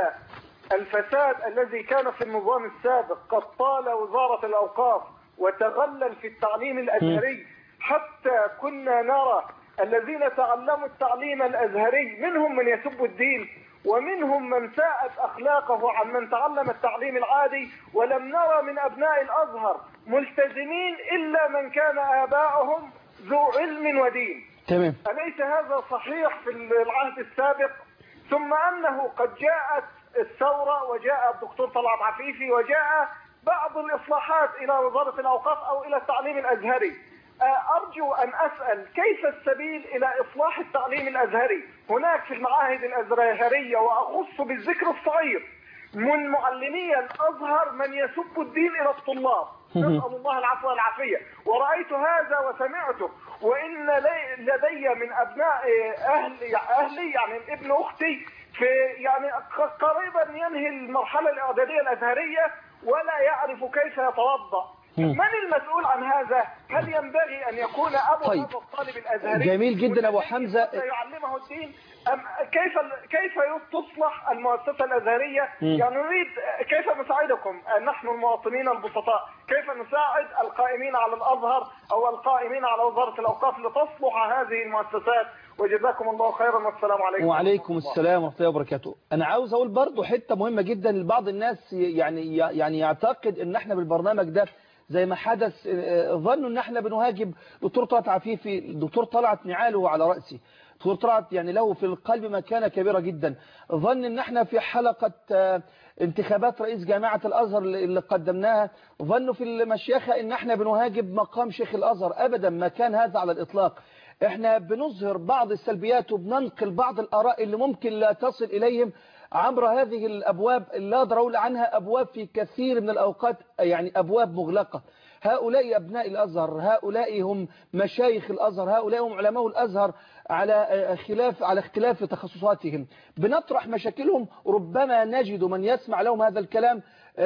الفساد الذي كان في النظام السابق قد طال وزارة الأوقاف وتغلل في التعليم الأزهري حتى كنا نرى الذين تعلموا التعليم الأزهري منهم من يسب الدين ومنهم من ساءت أخلاقه عن من تعلم التعليم العادي ولم نرى من أبناء الأزهر ملتزمين إلا من كان آباؤهم ذو علم ودين تمام أليس هذا صحيح في العهد السابق ثم أنه قد جاءت الثورة وجاء الدكتور طلعت عفيفي وجاء بعض الإصلاحات إلى وزارة الأوقاف أو إلى التعليم الأزهري آه، أرجو أن أسأل كيف السبيل إلى إصلاح التعليم الأزهري هناك في المعاهد الأزهرية وأخص بالذكر الصغير من معلمي الأزهر من يسب الدين إلى الطلاب نسأل الله العفو والعافية ورأيت هذا وسمعته وإن لي- لدي من أبناء أهلي, أهلي يعني ابن أختي في يعني ق- قريبا ينهي المرحلة الإعدادية الأزهرية ولا يعرف كيف يتوضأ من المسؤول عن هذا؟ هل ينبغي أن يكون أبو طيب. هذا الطالب الأزهري جميل جدا أبو والذي حمزة. يعلمه الدين أم كيف كيف تصلح المؤسسة الأزهرية؟ مم. يعني نريد كيف نساعدكم نحن المواطنين البسطاء؟ كيف نساعد القائمين على الأزهر أو القائمين على وزارة الأوقاف لتصلح هذه المؤسسات؟ وجزاكم الله خيرا والسلام عليكم وعليكم السلام ورحمة الله وبركاته أنا عاوز أقول برضو حتة مهمة جدا لبعض الناس ي- يعني يعني يعتقد إن إحنا بالبرنامج ده زي ما حدث آه، ظنوا إن إحنا بنهاجم دكتور طلعت عفيفي الدكتور طلعت نعاله على رأسي دكتور طلعت يعني له في القلب مكانة كبيرة جدا ظن إن إحنا في حلقة آه، انتخابات رئيس جامعة الأزهر اللي اللي قدمناها ظنوا في المشيخة إن إحنا بنهاجم مقام شيخ الأزهر أبدا ما كان هذا على الإطلاق احنا بنظهر بعض السلبيات وبننقل بعض الآراء اللي ممكن لا تصل إليهم عبر هذه الأبواب لا أقدر أقول عنها أبواب في كثير من الأوقات يعني أبواب مغلقة هؤلاء أبناء الأزهر هؤلاء هم مشايخ الأزهر هؤلاء هم علماء الأزهر على خلاف على اختلاف تخصصاتهم بنطرح مشاكلهم ربما نجد من يسمع لهم هذا الكلام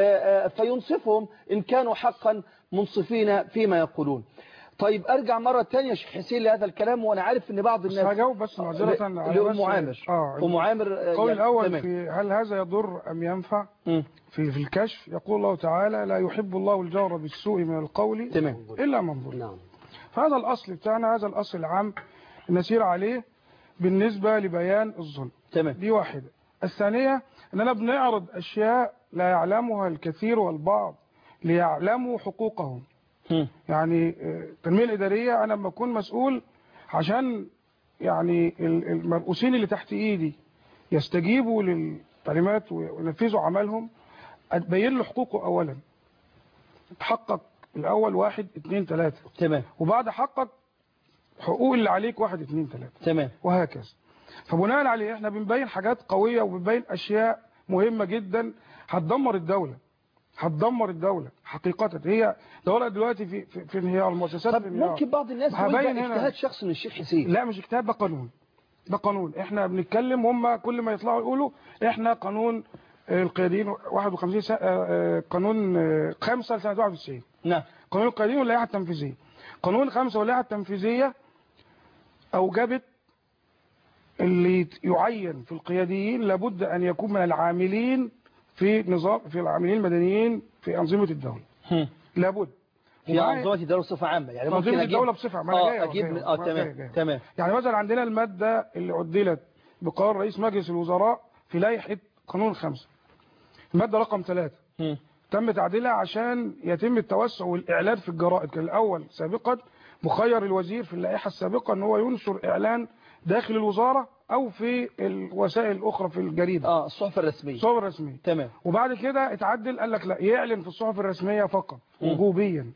فينصفهم إن كانوا حقا منصفين فيما يقولون طيب ارجع مرة تانية يا شيخ حسين لهذا الكلام وانا عارف ان بعض الناس هجاوب بس معذرة على لأم بس- عامر اه ام عامر القول يعني الأول تمام. في هل هذا يضر أم ينفع مم. في في الكشف يقول الله تعالى لا يحب الله الجار بالسوء من القول تمام. إلا من ظلم نعم فهذا الأصل بتاعنا هذا الأصل العام نسير عليه بالنسبة لبيان الظلم تمام دي واحدة الثانية أننا بنعرض أشياء لا يعلمها الكثير والبعض ليعلموا حقوقهم مم. يعني آه، التنمية الإدارية أنا لما أكون مسؤول عشان يعني ال- المرؤوسين اللي تحت إيدي يستجيبوا للتعليمات وينفذوا عملهم أتبين له حقوقه أولا تحقق الأول واحد اتنين تلاتة تمام وبعد حقق حقوق اللي عليك واحد اتنين تلاتة تمام وهكذا فبناء عليه احنا بنبين حاجات قوية وبنبين أشياء مهمة جدا هتدمر الدولة هتدمر الدولة حقيقة هي دولة دلوقتي في في, في انهيار المؤسسات طب في انهيار ممكن بعض الناس تقول هبين ده هنا. اجتهاد شخصي من الشيخ حسين لا مش اجتهاد ده قانون ده قانون احنا بنتكلم هم كل ما يطلعوا يقولوا احنا قانون آه، القياديين 51 سنة آه، آه، قانون آه، 5 سنة 91 نعم قانون القياديين واللائحة التنفيذية قانون خمسة واللائحة التنفيذية أوجبت اللي يعين في القياديين لابد أن يكون من العاملين في نظام في العاملين المدنيين في أنظمة الدولة هم. لابد في ومعايا- أنظمة الدولة بصفة عامة يعني تنظيم ممكن أجيب الدولة بصفة عامة. أنا جاي اه أهو، أجيب جاي من أهو، اه جاي تمام جاي. تمام يعني مثلا عندنا المادة اللي عدلت بقرار رئيس مجلس الوزراء في لائحة قانون خمسة المادة رقم ثلاثة هم. تم تعديلها عشان يتم التوسع والإعلان في الجرائد كان الأول سابقا مخير الوزير في اللائحة السابقة أن هو ينشر إعلان داخل الوزارة أو في الوسائل الأخرى في الجريدة اه الصحف الرسمية الصحف الرسمية تمام وبعد كده اتعدل قال لك لا يعلن في الصحف الرسمية فقط مم. وجوبيا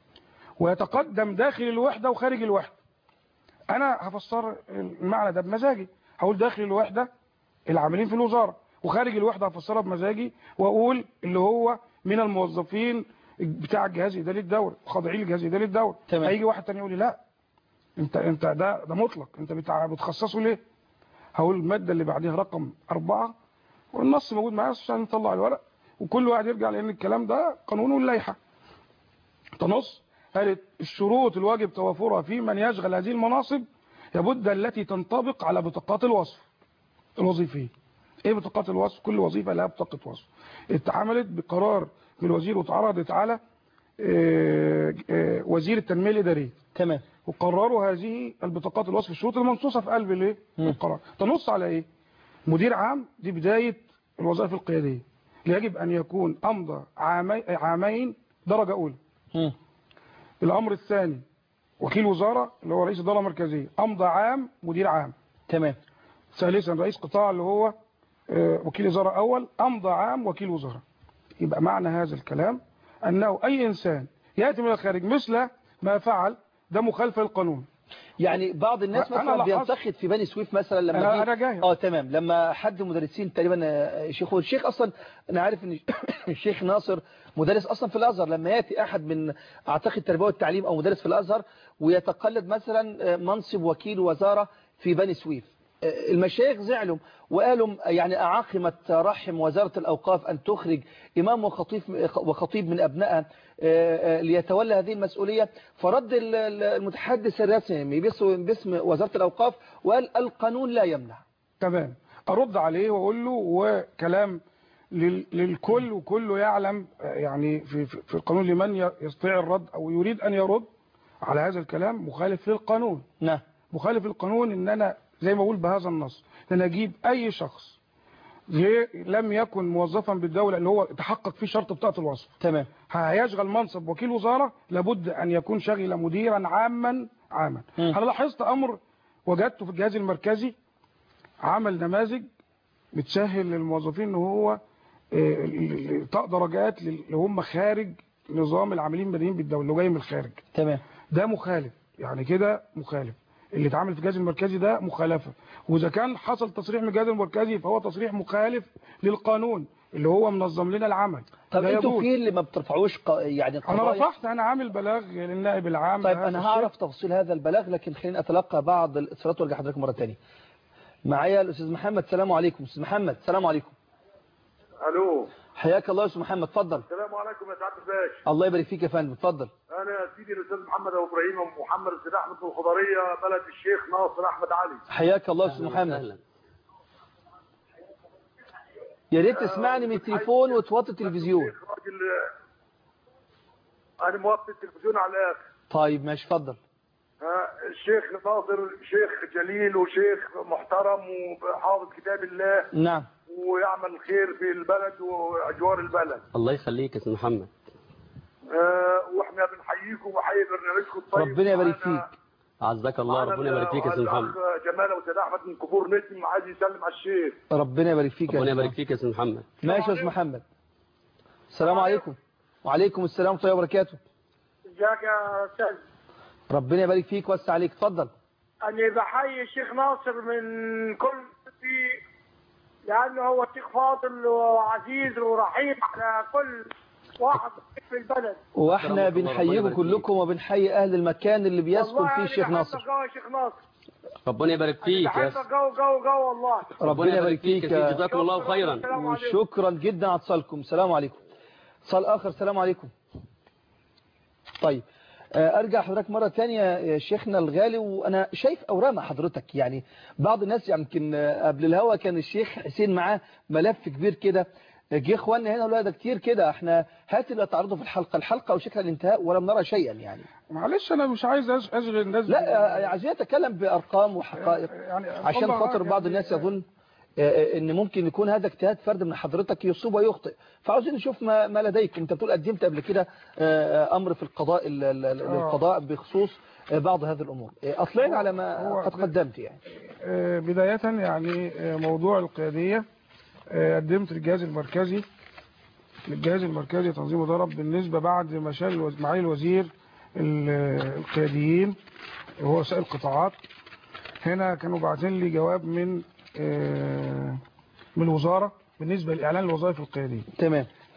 ويتقدم داخل الوحدة وخارج الوحدة أنا هفسر المعنى ده بمزاجي هقول داخل الوحدة العاملين في الوزارة وخارج الوحدة هفسرها بمزاجي وأقول اللي هو من الموظفين بتاع الجهاز الاداري الدوري خاضعين للجهاز الاداري الدوري تمام. هيجي واحد تاني يقول لي لا انت انت ده ده مطلق انت بتاع بتخصصه ليه هقول الماده اللي بعديها رقم أربعة والنص موجود معايا بس عشان نطلع الورق وكل واحد يرجع لان الكلام ده قانون واللائحه تنص قالت الشروط الواجب توافرها في من يشغل هذه المناصب لابد التي تنطبق على بطاقات الوصف الوظيفيه ايه بطاقات الوصف كل وظيفه لها بطاقه وصف اتعملت بقرار من الوزير واتعرضت على آه، آه، وزير التنميه الاداريه تمام وقرروا هذه البطاقات الوصف الشروط المنصوصه في قلب الايه القرار تنص على ايه مدير عام دي بدايه الوظائف القياديه يجب ان يكون امضى عامي عامين درجه اولى مم. الامر الثاني وكيل وزاره اللي هو رئيس الاداره المركزيه امضى عام مدير عام تمام ثالثا رئيس قطاع اللي هو آه، وكيل وزاره اول امضى عام وكيل وزاره يبقى معنى هذا الكلام انه اي انسان ياتي من الخارج مثل ما فعل ده مخالفه للقانون يعني بعض الناس أنا مثلا لاحظت- بينتقد في بني سويف مثلا لما أنا- جه- أنا جاهز. اه تمام لما حد مدرسين تقريبا آه، شيخ والشيخ اصلا انا عارف ان الشيخ ناصر مدرس اصلا في الازهر لما ياتي احد من اعتقد التربيه والتعليم او مدرس في الازهر ويتقلد مثلا آه، منصب وكيل وزاره في بني سويف آه، المشايخ زعلوا وقالوا يعني أعاقمت رحم وزارة الأوقاف أن تخرج إمام وخطيب, وخطيب من أبنائها آه، آه، ليتولى هذه المسؤولية فرد ال- ال- المتحدث الرسمي باسم باسم وزارة الأوقاف وقال القانون لا يمنع تمام ارد عليه واقول له وكلام لل- للكل وكله يعلم آه، يعني في في في القانون لمن ي- يستطيع الرد او يريد ان يرد على هذا الكلام مخالف للقانون نعم مخالف للقانون ان انا زي ما اقول بهذا النص ان انا اجيب اي شخص غير- لم يكن موظفا بالدوله اللي هو تحقق فيه شرط بطاقه الوصف تمام هيشغل منصب وكيل وزاره لابد ان يكون شغل مديرا عاما عاما انا لاحظت امر وجدته في الجهاز المركزي عمل نماذج بتسهل للموظفين ان هو آه، ال- ال- طاق درجات اللي هم خارج نظام العاملين المدنيين بالدوله اللي هو جاي من الخارج تمام ده مخالف يعني كده مخالف اللي اتعمل في الجهاز المركزي ده مخالفه واذا كان حصل تصريح من الجهاز المركزي فهو تصريح مخالف للقانون اللي هو منظم لنا العمل طب لا انتوا يجوز. في اللي ما بترفعوش ق... يعني انا قضايا رفعت انا عامل بلاغ للنائب العام طيب بهذا انا الشيء. هعرف تفاصيل هذا البلاغ لكن خليني اتلقى بعض الاتصالات وارجع حضرتك مره ثانيه معايا الاستاذ محمد السلام عليكم استاذ محمد السلام عليكم الو حياك الله يا استاذ محمد اتفضل السلام عليكم يا سعاده الباشا الله يبارك فيك يا فندم اتفضل انا سيدي الاستاذ محمد ابو ابراهيم ومحمد السيد احمد من الخضريه بلد الشيخ ناصر احمد علي حياك الله يا استاذ محمد يا ريت تسمعني من التليفون وتوطي التلفزيون راجل انا موطي التلفزيون على الاخر طيب ماشي اتفضل ها، الشيخ ناصر شيخ جليل وشيخ محترم وحافظ كتاب الله نعم ويعمل خير في البلد واجوار البلد الله يخليك يا استاذ محمد آه، واحنا بنحييكم وحيي برنامجكم الطيب ربنا يبارك فيك عزك الله معانا ربنا يبارك فيك يا استاذ الأخ محمد جمال وسيد احمد من كفور نجم عايز يسلم على الشيخ ربنا يبارك فيك يا ربنا أستاذ يبارك فيك يا استاذ محمد ماشي يا استاذ محمد السلام عليكم وعليكم السلام ورحمه الله وبركاته ازيك يا استاذ ربنا يبارك فيك وسع عليك اتفضل انا بحيي الشيخ ناصر من كل في لانه هو شيخ فاضل وعزيز ورحيم على كل واحد في البلد واحنا بنحييكم كلكم وبنحيي اهل المكان اللي بيسكن والله فيه أنا الشيخ ناصر بحبك أوي يا شيخ ناصر ربنا يبارك فيك يا بحبك جو جو جو والله ربنا يبارك فيك يا سيدي جزاكم الله خيرا السلام عليكم وشكرا جدا على اتصالكم السلام عليكم اتصال اخر السلام عليكم طيب آه، ارجع حضرتك مرة تانية يا شيخنا الغالي وانا شايف اوراق مع حضرتك يعني بعض الناس يمكن آه، قبل الهوا كان الشيخ حسين معاه ملف كبير كده جه اخواننا هنا ولا ده كتير كده احنا هات اللي تعرضه في الحلقة الحلقة وشكل الانتهاء ولم نرى شيئا يعني معلش انا مش عايز أش- اشغل الناس لا آه، عايزين نتكلم بارقام وحقائق يعني عشان طبعاً خاطر يعني بعض الناس يظن آه، ان ممكن يكون هذا اجتهاد فرد من حضرتك يصيب ويخطئ فعاوزين نشوف ما, ما لديك انت بتقول قدمت قبل كده آه، امر في القضاء ال- ال- ال- آه. القضاء بخصوص آه، بعض هذه الامور آه، اطلعنا على ما هو- قد قدمت يعني آه، بداية يعني آه، موضوع القيادية آه، قدمت للجهاز المركزي للجهاز المركزي تنظيم وضرب بالنسبة بعد ما شال الوز- معالي الوزير ال- القياديين وهو سائل القطاعات هنا كانوا باعتين لي جواب من آه، من الوزارة بالنسبة لإعلان الوظائف القيادية تمام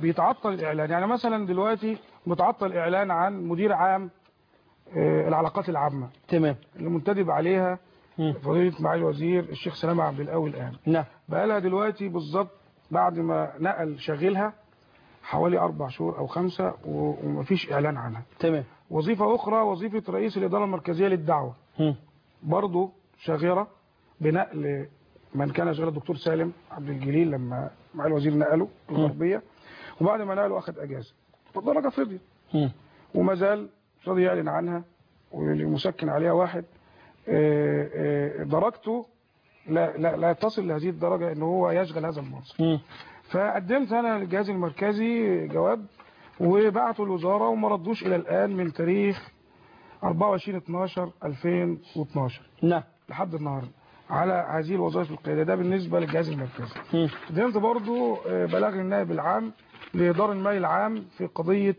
بيتعطل الاعلان يعني مثلا دلوقتي متعطل اعلان عن مدير عام آه، العلاقات العامه تمام اللي منتدب عليها فضيله معالي الوزير الشيخ سلامه عبد القوي الان نعم بقى لها دلوقتي بالظبط بعد ما نقل شاغلها حوالي اربع شهور او خمسه و- ومفيش اعلان عنها تمام وظيفه اخرى وظيفه رئيس الاداره المركزيه للدعوه مم. برضه شاغره بنقل من كان شغال الدكتور سالم عبد الجليل لما مع الوزير نقله الغربيه وبعد ما نقله اخذ اجازه والدرجه فضيت مم. وما زال مش راضي يعلن عنها واللي مسكن عليها واحد آه، آه، درجته لا لا لا تصل لهذه الدرجه ان هو يشغل هذا المنصب مم. فقدمت انا للجهاز المركزي جواب وبعته الوزاره وما ردوش الى الان من تاريخ 24 12 2012 نعم لحد النهارده على هذه الوظائف القياديه ده بالنسبه للجهاز المركزي مم. قدمت برضو آه، بلاغ النائب العام لإدارة المال العام في قضية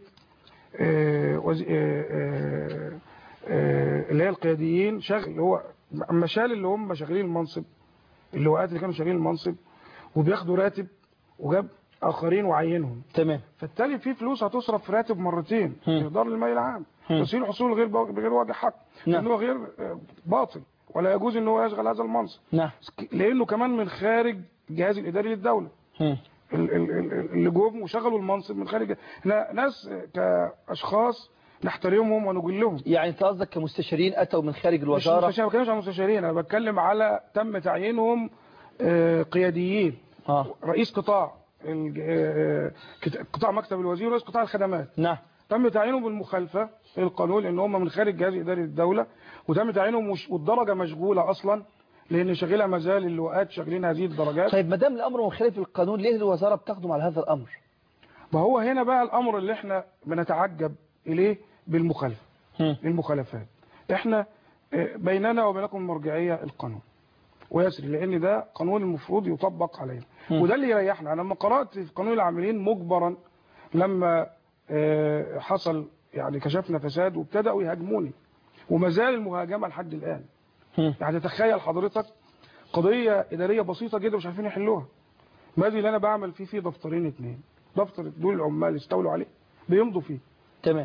آه، وز- آه، آه، آه، اللي هي القياديين شغل اللي هو اما شال اللي هم شغالين المنصب اللواءات اللي كانوا شغالين المنصب وبياخدوا راتب وجاب اخرين وعينهم تمام فبالتالي في فلوس هتصرف في راتب مرتين مم. في اداره المال العام مم. تسهيل حصول غير بو- بغير وجه حق نعم. لانه غير آه، باطل ولا يجوز ان هو يشغل هذا المنصب نعم لانه كمان من خارج الجهاز الاداري للدوله مم. ال- ال- ال- اللي جم وشغلوا المنصب من خارج احنا ناس كاشخاص نحترمهم ونجلهم يعني انت قصدك كمستشارين اتوا من خارج مش الوزاره مستشار ما بتكلمش عن مستشارين انا بتكلم على تم تعيينهم آه، قياديين اه رئيس قطاع الج- آه، كت- قطاع مكتب الوزير ورئيس قطاع الخدمات نعم تم تعيينهم بالمخالفه للقانون لان هم من خارج الجهاز الاداري للدوله وتم تعيينهم مش والدرجه مشغوله اصلا لان شغيلها ما زال اللواءات شغالين هذه الدرجات طيب ما دام الامر مخالف للقانون ليه الوزاره بتخدم على هذا الامر ما هو هنا بقى الامر اللي احنا بنتعجب اليه بالمخالفه مم. المخالفات احنا آه، بيننا وبينكم مرجعيه القانون ويسري لان ده قانون المفروض يطبق علينا مم. وده اللي يريحنا انا لما قرات في قانون العاملين مجبرا لما آه، حصل يعني كشفنا فساد وابتدأوا يهاجموني وما زال المهاجمه لحد الان مم. يعني تخيل حضرتك قضيه اداريه بسيطه جدا مش عارفين يحلوها مادي اللي انا بعمل فيه فيه دفترين اتنين دفتر دول العمال استولوا عليه بيمضوا فيه تمام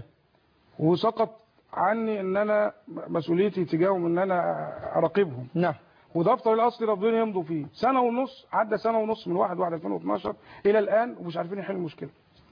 وسقط عني ان انا مسؤوليتي تجاههم ان انا اراقبهم نعم ودفتر الاصلي رافضين يمضوا فيه سنه ونص عدى سنه ونص من 1 1 2012 الى الان ومش عارفين يحلوا المشكله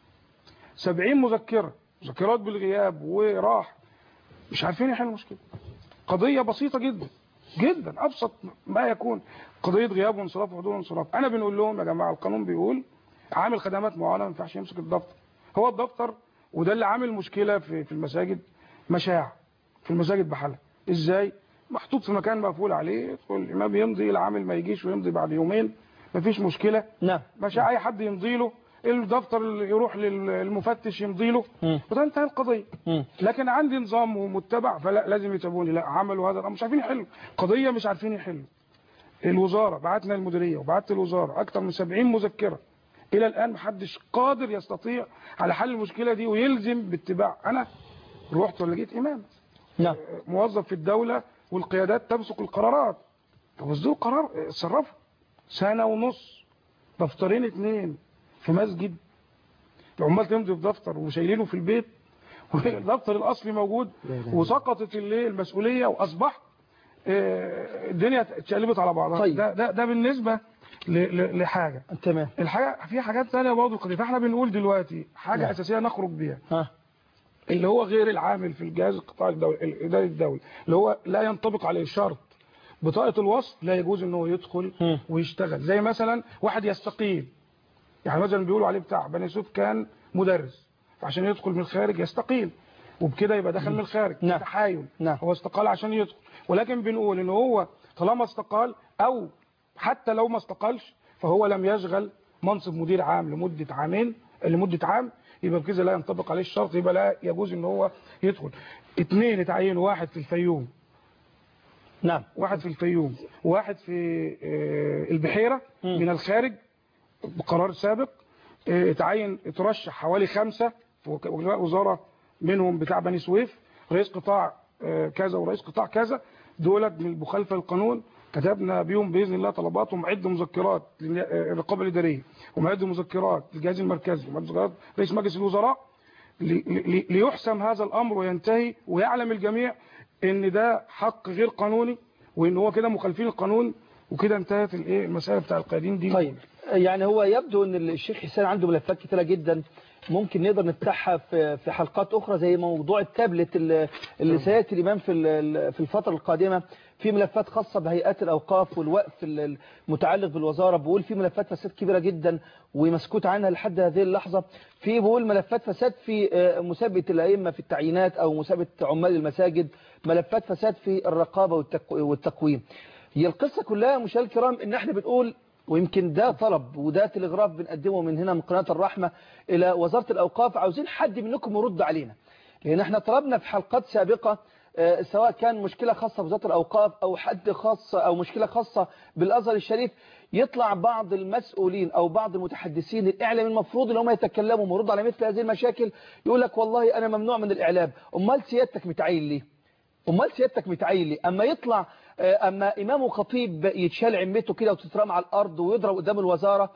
70 مذكره مذكرات بالغياب وراح مش عارفين يحلوا المشكله قضيه بسيطه جدا جدا ابسط ما يكون قضيه غياب وانصراف وحضور وانصراف انا بنقول لهم يا جماعه القانون بيقول عامل خدمات معينه ما ينفعش يمسك الدفتر هو الدفتر وده اللي عامل مشكله في في المساجد مشاع في المساجد بحالها ازاي محطوط في مكان مقفول عليه يدخل الامام يمضي العامل ما يجيش ويمضي بعد يومين مفيش مشكله نعم مشاع اي حد يمضي له الدفتر اللي يروح للمفتش يمضي له مم. وده انتهى القضيه مم. لكن عندي نظام ومتبع فلا لازم يتابعوني لا عملوا هذا الامر مش عارفين يحلوا قضيه مش عارفين يحلوا الوزاره بعتنا المديريه وبعت الوزاره اكثر من 70 مذكره الى الان محدش قادر يستطيع على حل المشكله دي ويلزم باتباع انا رحت ولا جيت امام نعم موظف في الدوله والقيادات تمسك القرارات طب بس دول قرار اتصرفوا سنه ونص دفترين اتنين في مسجد العمال تمضي في دفتر وشايلينه في البيت والدفتر الاصلي موجود وسقطت اللي المسؤوليه واصبح آه، الدنيا اتشقلبت على بعضها طيب. ده ده ده بالنسبه ل- ل- لحاجه تمام الحاجه في حاجات ثانيه برضه قضيه فاحنا بنقول دلوقتي حاجه نعم. اساسيه نخرج بيها ها اللي هو غير العامل في الجهاز القطاع الدولي الاداري الدولي اللي هو لا ينطبق عليه شرط بطاقه الوصف لا يجوز ان هو يدخل مم. ويشتغل زي مثلا واحد يستقيل يعني مثلا بيقولوا عليه بتاع بني سويف كان مدرس عشان يدخل من الخارج يستقيل وبكده يبقى دخل من الخارج نعم. تحايل نعم. هو استقال عشان يدخل ولكن بنقول ان هو طالما استقال او حتى لو ما استقالش فهو لم يشغل منصب مدير عام لمدة عامين لمدة عام يبقى بكده لا ينطبق عليه الشرط يبقى لا يجوز ان هو يدخل اثنين اتعينوا واحد في الفيوم نعم واحد في الفيوم واحد في آه، البحيرة مم. من الخارج بقرار سابق آه، اتعين اترشح حوالي خمسة في وك- وكلاء وزارة منهم بتاع بني سويف رئيس قطاع آه، كذا ورئيس قطاع كذا دولت من المخالفة للقانون كتبنا بيهم باذن الله طلبات ومعد مذكرات للرقابه الاداريه ومعد مذكرات للجهاز المركزي ومعد مذكرات رئيس مجلس الوزراء لي- لي- ليحسم هذا الامر وينتهي ويعلم الجميع ان ده حق غير قانوني وان هو كده مخالفين القانون وكده انتهت الايه المساله بتاع القيادين دي طيب يعني هو يبدو ان الشيخ حسين عنده ملفات كتيره جدا ممكن نقدر نفتحها في في حلقات اخرى زي موضوع التابلت اللي اللي سياتي الامام في ال- في الفتره القادمه في ملفات خاصه بهيئات الاوقاف والوقف ال- المتعلق بالوزاره بقول في ملفات فساد كبيره جدا ومسكوت عنها لحد هذه اللحظه في بقول ملفات فساد في آه، مسابقه الائمه في التعيينات او مسابقه عمال المساجد ملفات فساد في الرقابه والتق- والتقويم هي القصه كلها مشاهدينا الكرام ان احنا بنقول ويمكن ده طلب وده تلغراف بنقدمه من هنا من قناة الرحمة إلى وزارة الأوقاف عاوزين حد منكم يرد علينا لأن احنا طلبنا في حلقات سابقة آه، سواء كان مشكلة خاصة بوزارة الأوقاف أو حد خاصة أو مشكلة خاصة بالأزهر الشريف يطلع بعض المسؤولين أو بعض المتحدثين الإعلام المفروض ان هم يتكلموا ويردوا على مثل هذه المشاكل يقول لك والله أنا ممنوع من الإعلام أمال سيادتك متعين ليه امال سيادتك متعين ليه اما يطلع آه، اما امام وخطيب يتشال عمته كده وتترمى على الارض ويضرب قدام الوزاره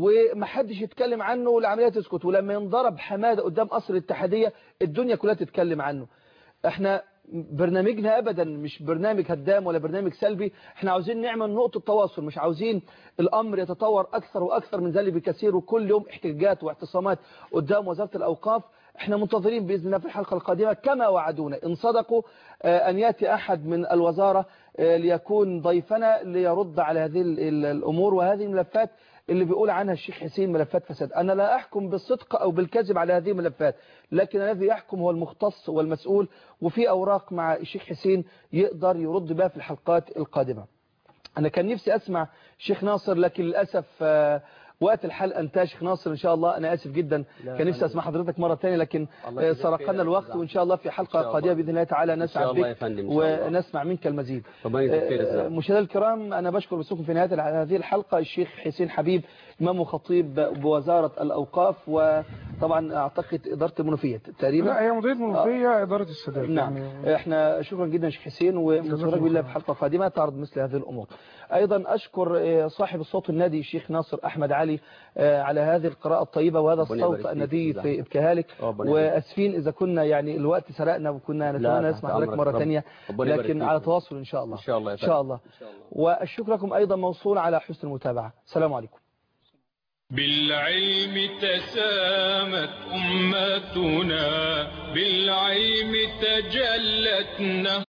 ومحدش يتكلم عنه والعمليه تسكت ولما ينضرب حماده قدام قصر الاتحاديه الدنيا كلها تتكلم عنه احنا برنامجنا ابدا مش برنامج هدام ولا برنامج سلبي احنا عاوزين نعمل نقطه تواصل مش عاوزين الامر يتطور اكثر واكثر من ذلك بكثير وكل يوم احتجاجات واعتصامات قدام وزاره الاوقاف احنا منتظرين باذن الله في الحلقه القادمه كما وعدونا ان صدقوا آه، ان ياتي احد من الوزاره آه، ليكون ضيفنا ليرد على هذه ال- ال- الامور وهذه الملفات اللي بيقول عنها الشيخ حسين ملفات فساد أنا لا أحكم بالصدق أو بالكذب على هذه الملفات لكن الذي يحكم هو المختص والمسؤول وفي أوراق مع الشيخ حسين يقدر يرد بها في الحلقات القادمة أنا كان نفسي أسمع شيخ ناصر لكن للأسف آه، وقت الحلقة انتهى شيخ ناصر إن شاء الله أنا آسف جدا لا، كان نفسي أنا- أسمع حضرتك مرة تانية لكن الله آه، يجزاك خير سرقنا يا الوقت أستاذ وإن شاء الله في حلقة إن شاء قادمة الله. بإذن الله تعالى إن شاء نسعد الله بك يا فندم، إن شاء الله. ونسمع منك المزيد ربنا يجزاك خير آه، الزمان. مشاهدينا الكرام أنا بشكر بسكم في نهاية الع- هذه الحلقة الشيخ حسين حبيب إمام وخطيب بوزارة الأوقاف وطبعا أعتقد إدارة المنوفية تقريبا لا هي مديريه منوفيه اداره السادات نعم يعني احنا شكرا جدا شيخ حسين ومنتظرك بالله في حلقه قادمه تعرض مثل هذه الامور ايضا اشكر آه، صاحب الصوت النادي الشيخ ناصر احمد علي آه، على هذه القراءه الطيبه وهذا ربنا يبارك الصوت فيك الندي يا في ابتهالك ربنا يبارك واسفين اذا كنا يعني الوقت سرقنا وكنا لا، نتمنى تحت نسمع حضرتك أمرك. مره رب- ثانيه ربنا يبارك لكن فيك. على تواصل ان شاء الله إن شاء الله يا ان شاء الله وشكركم ايضا موصول على حسن المتابعه السلام عليكم بالعلم تسامت أمتنا بالعلم تجلتنا